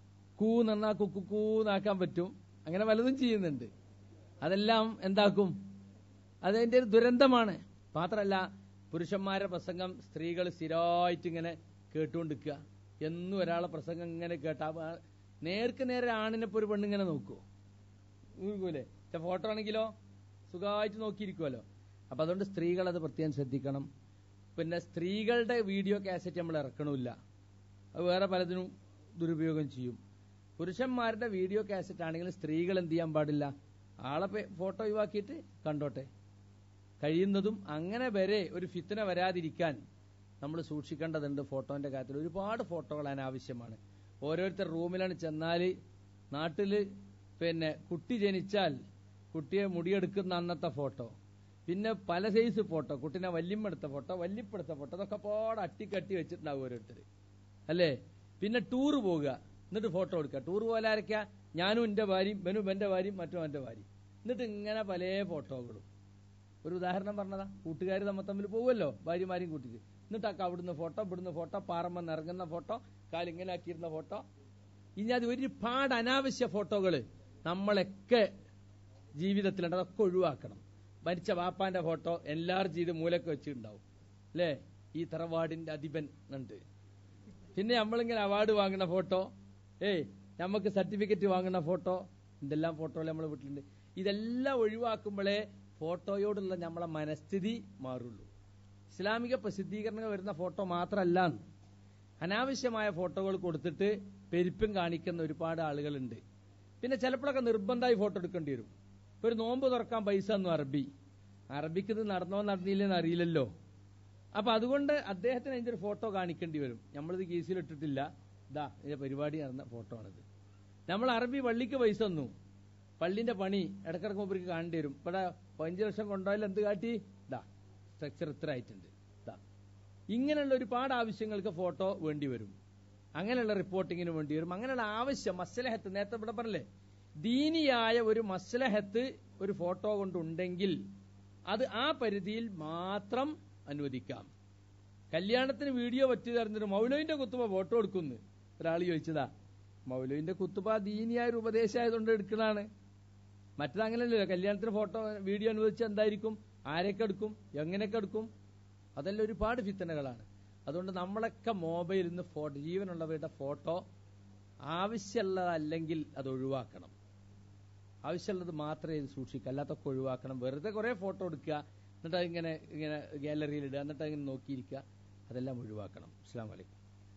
കൂ നന്നാ കുക്കു കൂന്നാക്കാൻ പറ്റും അങ്ങനെ പലതും ചെയ്യുന്നുണ്ട് അതെല്ലാം എന്താക്കും അതതിന്റെ ഒരു ദുരന്തമാണ് മാത്രമല്ല പുരുഷന്മാരുടെ പ്രസംഗം സ്ത്രീകൾ സ്ഥിരമായിട്ട് ഇങ്ങനെ കേട്ടുകൊണ്ടിരിക്കുക എന്നും ഒരാളെ പ്രസംഗം ഇങ്ങനെ കേട്ടാ ആ നേർക്ക് നേരെ ആണിനെ ഇപ്പൊ ഒരു പെണ്ണിങ്ങനെ നോക്കുവോ നോക്കൂലേ പക്ഷെ ഫോട്ടോ ആണെങ്കിലോ സുഖമായിട്ട് നോക്കിയിരിക്കുമല്ലോ അപ്പൊ അതുകൊണ്ട് സ്ത്രീകൾ അത് പ്രത്യേകം ശ്രദ്ധിക്കണം പിന്നെ സ്ത്രീകളുടെ വീഡിയോ കാസറ്റ് നമ്മൾ ഇറക്കണമില്ല അത് വേറെ പലതിനും ദുരുപയോഗം ചെയ്യും പുരുഷന്മാരുടെ വീഡിയോ കാസറ്റ് ആണെങ്കിൽ സ്ത്രീകൾ എന്ത് ചെയ്യാൻ പാടില്ല ആളെ പേ- ഫോട്ടോ ഒഴിവാക്കിയിട്ട് കണ്ടോട്ടെ കഴിയുന്നതും അങ്ങനെ വരെ ഒരു ഫിത്തന വരാതിരിക്കാൻ നമ്മൾ സൂക്ഷിക്കേണ്ടതുണ്ട് ഫോട്ടോന്റെ കാര്യത്തിൽ ഒരുപാട് ഫോട്ടോകൾ അനാവശ്യമാണ് ഓരോരുത്തർ റൂമിലാണ് ചെന്നാല് നാട്ടില് പിന്നെ കുട്ടി ജനിച്ചാൽ കുട്ടിയെ മുടിയെടുക്കുന്ന അന്നത്തെ ഫോട്ടോ പിന്നെ പല സൈസ് ഫോട്ടോ കുട്ടീനെ വല്യമ്മ എടുത്ത ഫോട്ടോ വല്യപ്പെടുത്ത ഫോട്ടോ അതൊക്കെ പോടെ അട്ടിക്കട്ടി വെച്ചിട്ടുണ്ടാവും ഓരോരുത്തർ അല്ലേ പിന്നെ ടൂർ പോവുക എന്നിട്ട് ഫോട്ടോ എടുക്കുക ടൂർ പോലെ ആരൊക്കെയാ ഞാനും എന്റെ ഭാര്യയും ബനും എന്റെ ഭാര്യയും മറ്റും എന്റെ ഭാര്യയും എന്നിട്ട് ഇങ്ങനെ പല ഫോട്ടോകളും ഒരു ഉദാഹരണം പറഞ്ഞതാ കൂട്ടുകാർ തമ്മിൽ തമ്മിൽ പോകുമല്ലോ ഭാര്യമാരെയും കൂട്ടിട്ട് എന്നിട്ടൊക്കെ അവിടുന്ന് ഫോട്ടോ ഇവിടുന്ന് ഫോട്ടോ പാറമ്പന്ന് ഇറങ്ങുന്ന ഫോട്ടോ കാലിങ്ങനെ ആക്കിയിരുന്ന ഫോട്ടോ ഇനി അത് ഒരുപാട് അനാവശ്യ ഫോട്ടോകൾ നമ്മളൊക്കെ ജീവിതത്തിലുണ്ട് അതൊക്കെ ഒഴിവാക്കണം മരിച്ച വാപ്പാന്റെ ഫോട്ടോ എല്ലാവരും ചെയ്ത് മൂലക്ക് വെച്ചിട്ടുണ്ടാവും അല്ലേ ഈ തറവാടിന്റെ അധിപൻ ഉണ്ട് പിന്നെ നമ്മളിങ്ങനെ അവാർഡ് വാങ്ങുന്ന ഫോട്ടോ ഏയ് നമുക്ക് സർട്ടിഫിക്കറ്റ് വാങ്ങുന്ന ഫോട്ടോ എന്തെല്ലാം ഫോട്ടോകൾ നമ്മളെ വീട്ടിലുണ്ട് ഇതെല്ലാം ഒഴിവാക്കുമ്പോഴേ ഫോട്ടോയോടുള്ള നമ്മളെ മനസ്ഥിതി മാറുള്ളൂ ഇസ്ലാമിക പ്രസിദ്ധീകരണങ്ങൾ വരുന്ന ഫോട്ടോ മാത്രമല്ല അനാവശ്യമായ ഫോട്ടോകൾ കൊടുത്തിട്ട് പെരുപ്പും കാണിക്കുന്ന ഒരുപാട് ആളുകളുണ്ട് പിന്നെ ചിലപ്പോഴൊക്കെ നിർബന്ധമായി ഫോട്ടോ എടുക്കേണ്ടി വരും ഇപ്പൊ ഒരു നോമ്പ് തുറക്കാൻ പൈസ ഒന്നും അറബി അറബിക്ക് ഇത് നടന്നോ നടന്നില്ലെന്ന് അറിയില്ലല്ലോ അപ്പൊ അതുകൊണ്ട് അദ്ദേഹത്തിന് അതിന്റെ ഒരു ഫോട്ടോ കാണിക്കേണ്ടി വരും നമ്മളിത് കേസിൽ ഇട്ടിട്ടില്ല ഇതാ ഇതിന്റെ പരിപാടി നടന്ന ഫോട്ടോ ആണിത് നമ്മൾ അറബി പള്ളിക്ക് പൈസ തന്നു പള്ളിന്റെ പണി ഇടക്കിടക്ക് മൂപ്പർക്ക് കാണേണ്ടി വരും ഇവിടെ പതിനഞ്ച് ലക്ഷം കൊണ്ടുപോയാൽ എന്ത് കാട്ടി ഇതാ സ്ട്രക്ചർ ഇത്ര ആയിട്ടുണ്ട് ഇതാ ഇങ്ങനെയുള്ള ഒരുപാട് ആവശ്യങ്ങൾക്ക് ഫോട്ടോ വേണ്ടി വരും അങ്ങനെയുള്ള റിപ്പോർട്ടിങ്ങിന് വേണ്ടി വരും അങ്ങനെയുള്ള ആവശ്യം മസ്ലഹത്ത് നേരത്തെ ഇവിടെ പറഞ്ഞില്ലേ ദീനിയായ ഒരു മസ്ലഹത്ത് ഒരു ഫോട്ടോ കൊണ്ടുണ്ടെങ്കിൽ അത് ആ പരിധിയിൽ മാത്രം അനുവദിക്കാം കല്യാണത്തിന് വീഡിയോ പറ്റി തരുന്നൊരു മൗലവിന്റെ കുത്തുബ ഫോട്ടോ എടുക്കുന്നു ഒരാൾ ചോദിച്ചതാ മൗലവിന്റെ കുത്തുബ ദീനിയായ ഒരു ഉപദേശമായതുകൊണ്ട് എടുക്കുന്നതാണ് മറ്റത് അങ്ങനെയല്ലല്ലോ കല്യാണത്തിന് ഫോട്ടോ വീഡിയോ അനുവദിച്ച എന്തായിരിക്കും ആരൊക്കെ എടുക്കും എങ്ങനെയൊക്കെ എടുക്കും അതെല്ലാം ഒരുപാട് ഫിത്തനകളാണ് അതുകൊണ്ട് നമ്മളൊക്കെ മൊബൈലിൽ നിന്ന് ഫോട്ടോ ജീവനുള്ളവരുടെ ഫോട്ടോ ആവശ്യമുള്ളതല്ലെങ്കിൽ അത് ഒഴിവാക്കണം ആവശ്യമുള്ളത് മാത്രമേ ഇത് സൂക്ഷിക്കുക അല്ലാത്തൊക്കെ ഒഴിവാക്കണം വെറുതെ കുറെ ഫോട്ടോ എടുക്കുക എന്നിട്ട് ഇങ്ങനെ ഇങ്ങനെ ഗാലറിയിൽ ഇടുക എന്നിട്ട് ഇങ്ങനെ നോക്കിയിരിക്കുക അതെല്ലാം ഒഴിവാക്കണം അസ്സാം വലൈക്കും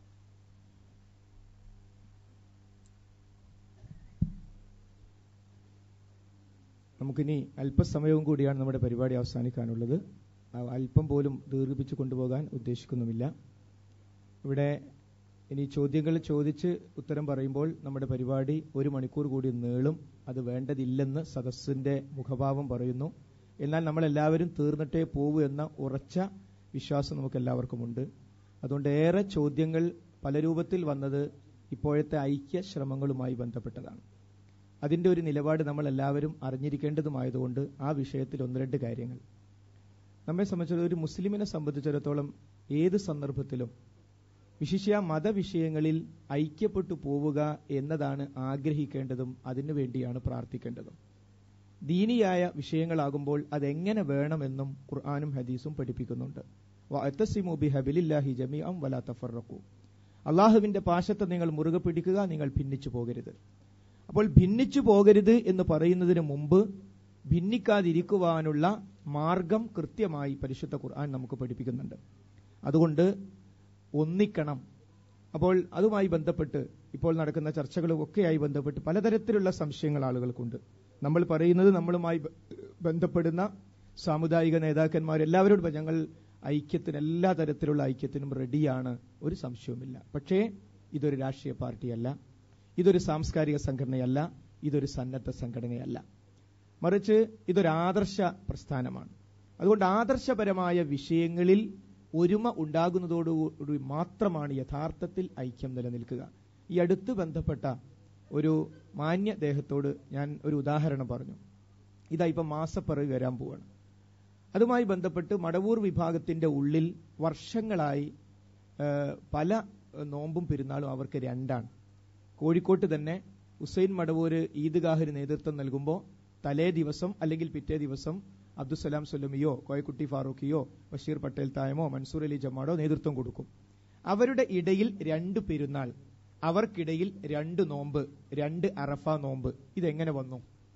നമുക്കിനി അല്പസമയവും കൂടിയാണ് നമ്മുടെ പരിപാടി അവസാനിക്കാനുള്ളത് ആ അല്പം പോലും ദീർഘിപ്പിച്ചു കൊണ്ടുപോകാൻ ഉദ്ദേശിക്കുന്നുമില്ല ഇവിടെ ഇനി ചോദ്യങ്ങൾ ചോദിച്ച് ഉത്തരം പറയുമ്പോൾ നമ്മുടെ പരിപാടി ഒരു മണിക്കൂർ കൂടി നീളും അത് വേണ്ടതില്ലെന്ന് സദസ്സിന്റെ മുഖഭാവം പറയുന്നു എന്നാൽ നമ്മളെല്ലാവരും തീർന്നിട്ടേ പോവൂ എന്ന ഉറച്ച വിശ്വാസം നമുക്ക് എല്ലാവർക്കുമുണ്ട് അതുകൊണ്ട് ഏറെ ചോദ്യങ്ങൾ പല രൂപത്തിൽ വന്നത് ഇപ്പോഴത്തെ ഐക്യ ശ്രമങ്ങളുമായി ബന്ധപ്പെട്ടതാണ് അതിന്റെ ഒരു നിലപാട് നമ്മൾ എല്ലാവരും അറിഞ്ഞിരിക്കേണ്ടതുമായതുകൊണ്ട് ആ വിഷയത്തിൽ ഒന്ന് രണ്ട് കാര്യങ്ങൾ നമ്മെ സംബന്ധിച്ചിടത്തോളം ഒരു മുസ്ലിമിനെ സംബന്ധിച്ചിടത്തോളം ഏത് സന്ദർഭത്തിലും വിശിഷ്യ മതവിഷയങ്ങളിൽ ഐക്യപ്പെട്ടു പോവുക എന്നതാണ് ആഗ്രഹിക്കേണ്ടതും അതിനുവേണ്ടിയാണ് പ്രാർത്ഥിക്കേണ്ടതും ദീനിയായ വിഷയങ്ങളാകുമ്പോൾ അതെങ്ങനെ വേണമെന്നും ഖുർആാനും ഹദീസും പഠിപ്പിക്കുന്നുണ്ട് വഅത്തസിമു ബിഹബിലില്ലാഹി ജമീഅം വലാ തഫറഖു അള്ളാഹുവിന്റെ പാശത്തെ നിങ്ങൾ മുറുകെ പിടിക്കുക നിങ്ങൾ ഭിന്നിച്ചു പോകരുത് അപ്പോൾ ഭിന്നിച്ചു പോകരുത് എന്ന് പറയുന്നതിന് മുമ്പ് ഭിന്നിക്കാതിരിക്കുവാനുള്ള മാർഗം കൃത്യമായി പരിശുദ്ധ ഖുർആൻ നമുക്ക് പഠിപ്പിക്കുന്നുണ്ട് അതുകൊണ്ട് ഒന്നിക്കണം അപ്പോൾ അതുമായി ബന്ധപ്പെട്ട് ഇപ്പോൾ നടക്കുന്ന ചർച്ചകളും ഒക്കെയായി ബന്ധപ്പെട്ട് പലതരത്തിലുള്ള സംശയങ്ങൾ ആളുകൾക്കുണ്ട് നമ്മൾ പറയുന്നത് നമ്മളുമായി ബ- ബന്ധപ്പെടുന്ന സാമുദായിക നേതാക്കന്മാർ എല്ലാവരോടും പറ- ഞങ്ങൾ ഐക്യത്തിന് എല്ലാ തരത്തിലുള്ള ഐക്യത്തിനും റെഡിയാണ് ഒരു സംശയവുമില്ല പക്ഷേ ഇതൊരു രാഷ്ട്രീയ പാർട്ടിയല്ല ഇതൊരു സാംസ്കാരിക സംഘടനയല്ല ഇതൊരു സന്നദ്ധ സംഘടനയല്ല മറിച്ച് ഇതൊരു ആദർശ പ്രസ്ഥാനമാണ് അതുകൊണ്ട് ആദർശപരമായ വിഷയങ്ങളിൽ ഒരുമ ഉണ്ടാകുന്നതോടുകൂടി മാത്രമാണ് യഥാർത്ഥത്തിൽ ഐക്യം നിലനിൽക്കുക ഈ അടുത്ത് ബന്ധപ്പെട്ട ഒരു മാന്യ ദേഹത്തോട് ഞാൻ ഒരു ഉദാഹരണം പറഞ്ഞു ഇതാ ഇപ്പം മാസപ്പിറവി വരാൻ പോവാണ് അതുമായി ബന്ധപ്പെട്ട് മടവൂർ വിഭാഗത്തിന്റെ ഉള്ളിൽ വർഷങ്ങളായി ആ, പല ആ, നോമ്പും പെരുന്നാളും അവർക്ക് രണ്ടാണ് കോഴിക്കോട്ട് തന്നെ ഹുസൈൻ മടവൂര് ഈദ്ഗാഹിന് നേതൃത്വം നൽകുമ്പോൾ തലേ ദിവസം അല്ലെങ്കിൽ പിറ്റേ ദിവസം അബ്ദുസലാം സുലമിയോ കോയക്കുട്ടി ഫാറൂഖിയോ ബഷീർ പട്ടേൽ തായമോ മൻസൂർ അലി ജമാഡോ നേതൃത്വം കൊടുക്കും അവരുടെ ഇടയിൽ രണ്ട് പെരുന്നാൾ അവർക്കിടയിൽ രണ്ട് നോമ്പ് രണ്ട് അറഫ നോമ്പ് ഇതെങ്ങനെ വന്നു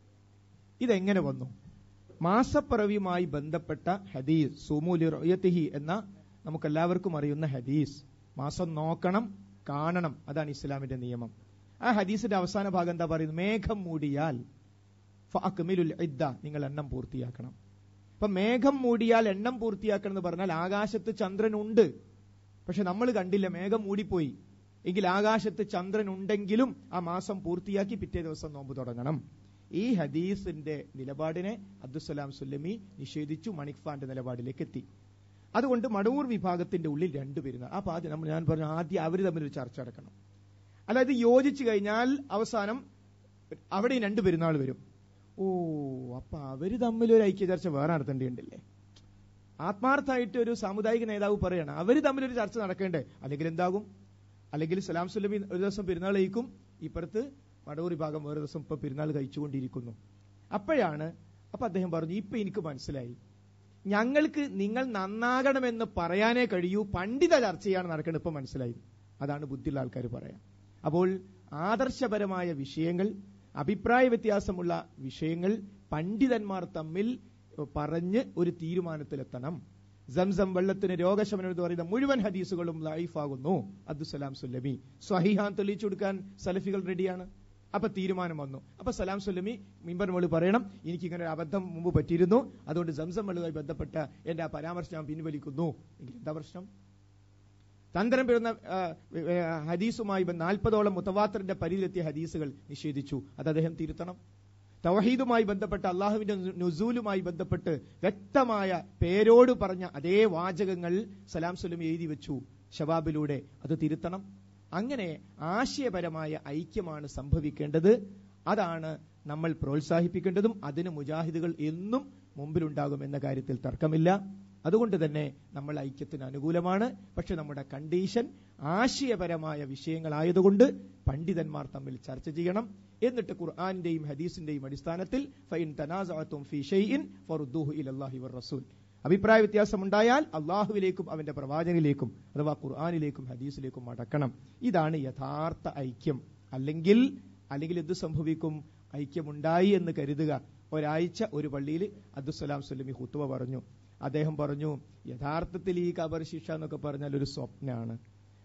ഇതെങ്ങനെ വന്നു മാസപ്പിറവിയുമായി ബന്ധപ്പെട്ട ഹദീസ് സുമൂലി റൊയത്തിഹി എന്ന നമുക്കെല്ലാവർക്കും അറിയുന്ന ഹദീസ് മാസം നോക്കണം കാണണം അതാണ് ഇസ്ലാമിന്റെ നിയമം ആ ഹദീസിന്റെ അവസാന ഭാഗം എന്താ പറയുന്നത് മേഘം മൂടിയാൽ ഫഅക്മിലുൽ ഇദ്ദ നിങ്ങൾ എണ്ണം പൂർത്തിയാക്കണം അപ്പൊ മേഘം മൂടിയാൽ എണ്ണം പൂർത്തിയാക്കണം എന്ന് പറഞ്ഞാൽ ആകാശത്ത് ചന്ദ്രൻ ഉണ്ട് പക്ഷെ നമ്മൾ കണ്ടില്ല മേഘം മൂടിപ്പോയി എങ്കിൽ ആകാശത്ത് ചന്ദ്രൻ ഉണ്ടെങ്കിലും ആ മാസം പൂർത്തിയാക്കി പിറ്റേ ദിവസം നോമ്പ് തുടങ്ങണം ഈ ഹദീസിന്റെ നിലപാടിനെ അബ്ദുസലാം സുല്ലമി നിഷേധിച്ചു മണിക്ഫാന്റെ നിലപാടിലേക്ക് എത്തി അതുകൊണ്ട് മടവൂർ വിഭാഗത്തിന്റെ ഉള്ളിൽ രണ്ടു പെരുന്നാൾ അപ്പൊ ആദ്യം നമ്മൾ ഞാൻ പറഞ്ഞു ആദ്യം അവർ തമ്മിൽ ഒരു ചർച്ച നടക്കണം അല്ലാതെ യോജിച്ചു കഴിഞ്ഞാൽ അവസാനം അവിടെ രണ്ട് പെരുന്നാൾ വരും ഓ അപ്പൊ അവര് തമ്മിൽ ഒരു ഐക്യ ചർച്ച വേറെ നടത്തേണ്ടിയുണ്ടല്ലേ ആത്മാർത്ഥമായിട്ട് ഒരു സാമുദായിക നേതാവ് പറയാണ് അവര് തമ്മിൽ ഒരു ചർച്ച നടക്കേണ്ടേ അല്ലെങ്കിൽ എന്താകും അല്ലെങ്കിൽ സലാം സുലഭി ഒരു ദിവസം പെരുന്നാൾ കഴിക്കും ഇപ്പുറത്ത് വടവൂർ വിഭാഗം വേറെ ദിവസം ഇപ്പൊ പെരുന്നാൾ കഴിച്ചുകൊണ്ടിരിക്കുന്നു അപ്പോഴാണ് അപ്പൊ അദ്ദേഹം പറഞ്ഞു ഇപ്പൊ എനിക്ക് മനസ്സിലായി ഞങ്ങൾക്ക് നിങ്ങൾ നന്നാകണമെന്ന് പറയാനേ കഴിയൂ പണ്ഡിത ചർച്ചയാണ് നടക്കേണ്ടത് ഇപ്പൊ മനസ്സിലായി അതാണ് ബുദ്ധിയുള്ള ആൾക്കാർ പറയാം അപ്പോൾ ആദർശപരമായ വിഷയങ്ങൾ അഭിപ്രായ വ്യത്യാസമുള്ള വിഷയങ്ങൾ പണ്ഡിതന്മാർ തമ്മിൽ പറഞ്ഞ് ഒരു തീരുമാനത്തിലെത്തണം സംസം വെള്ളത്തിന് രോഗശമനം എന്ന് പറയുന്ന മുഴുവൻ ഹദീസുകളും ലൈഫാകുന്നു അബ്ദുസലാം സുല്ലമി സ്വഹിഹാൻ തെളിയിച്ചു കൊടുക്കാൻ സലഫികൾ റെഡിയാണ് അപ്പൊ തീരുമാനം വന്നു അപ്പൊ സലാം സുല്ലമി മിമ്പർ മോള് പറയണം എനിക്ക് ഇങ്ങനെ ഒരു അബദ്ധം മുമ്പ് പറ്റിയിരുന്നു അതുകൊണ്ട് സംസം വെള്ളവുമായി ബന്ധപ്പെട്ട എന്റെ ആ പരാമർശം ഞാൻ പിൻവലിക്കുന്നു എങ്കിൽ എന്താ പ്രശ്നം തന്ത്രം പെരുന്ന ആ, ഏ, ഹദീസുമായി നാൽപ്പതോളം മുത്തവാത്തറിന്റെ പരിധിയിലെത്തിയ ഹദീസുകൾ നിഷേധിച്ചു അത് അദ്ദേഹം തിരുത്തണം തൗഹീദുമായി ബന്ധപ്പെട്ട് അള്ളാഹുവിന്റെ നുസൂലുമായി ബന്ധപ്പെട്ട് വ്യക്തമായ പേരോട് പറഞ്ഞ അതേ വാചകങ്ങൾ സലാം സുലം എഴുതി വെച്ചു ഷബാബിലൂടെ അത് തിരുത്തണം അങ്ങനെ ആശയപരമായ ഐക്യമാണ് സംഭവിക്കേണ്ടത് അതാണ് നമ്മൾ പ്രോത്സാഹിപ്പിക്കേണ്ടതും അതിന് മുജാഹിദുകൾ എന്നും മുമ്പിലുണ്ടാകും എന്ന കാര്യത്തിൽ തർക്കമില്ല അതുകൊണ്ട് തന്നെ നമ്മൾ ഐക്യത്തിന് അനുകൂലമാണ് പക്ഷെ നമ്മുടെ കണ്ടീഷൻ ആശയപരമായ വിഷയങ്ങളായതുകൊണ്ട് പണ്ഡിതന്മാർ തമ്മിൽ ചർച്ച ചെയ്യണം എന്നിട്ട് ഖുർആന്റെയും ഹദീസിന്റെയും അടിസ്ഥാനത്തിൽ ഫൈൻ തനാസഅതും ഫീ ഷൈഇൻ ഫറുദ്ദൂഹു ഇലല്ലാഹി വറസൂൽ അഭിപ്രായ വ്യത്യാസം ഉണ്ടായാൽ അള്ളാഹുവിലേക്കും അവന്റെ പ്രവാചകനിലേക്കും അഥവാ ഖുർആാനിലേക്കും ഹദീസിലേക്കും മടക്കണം ഇതാണ് യഥാർത്ഥ ഐക്യം അല്ലെങ്കിൽ അല്ലെങ്കിൽ എന്ത് സംഭവിക്കും ഐക്യമുണ്ടായി എന്ന് കരുതുക ഒരാഴ്ച ഒരു പള്ളിയിൽ അബ്ദുസലാം സുല്ലമി ഹുത്തുവ പറഞ്ഞു അദ്ദേഹം പറഞ്ഞു യഥാർത്ഥത്തിൽ ഈ കബർ ശിക്ഷ എന്നൊക്കെ പറഞ്ഞാൽ ഒരു സ്വപ്നാണ്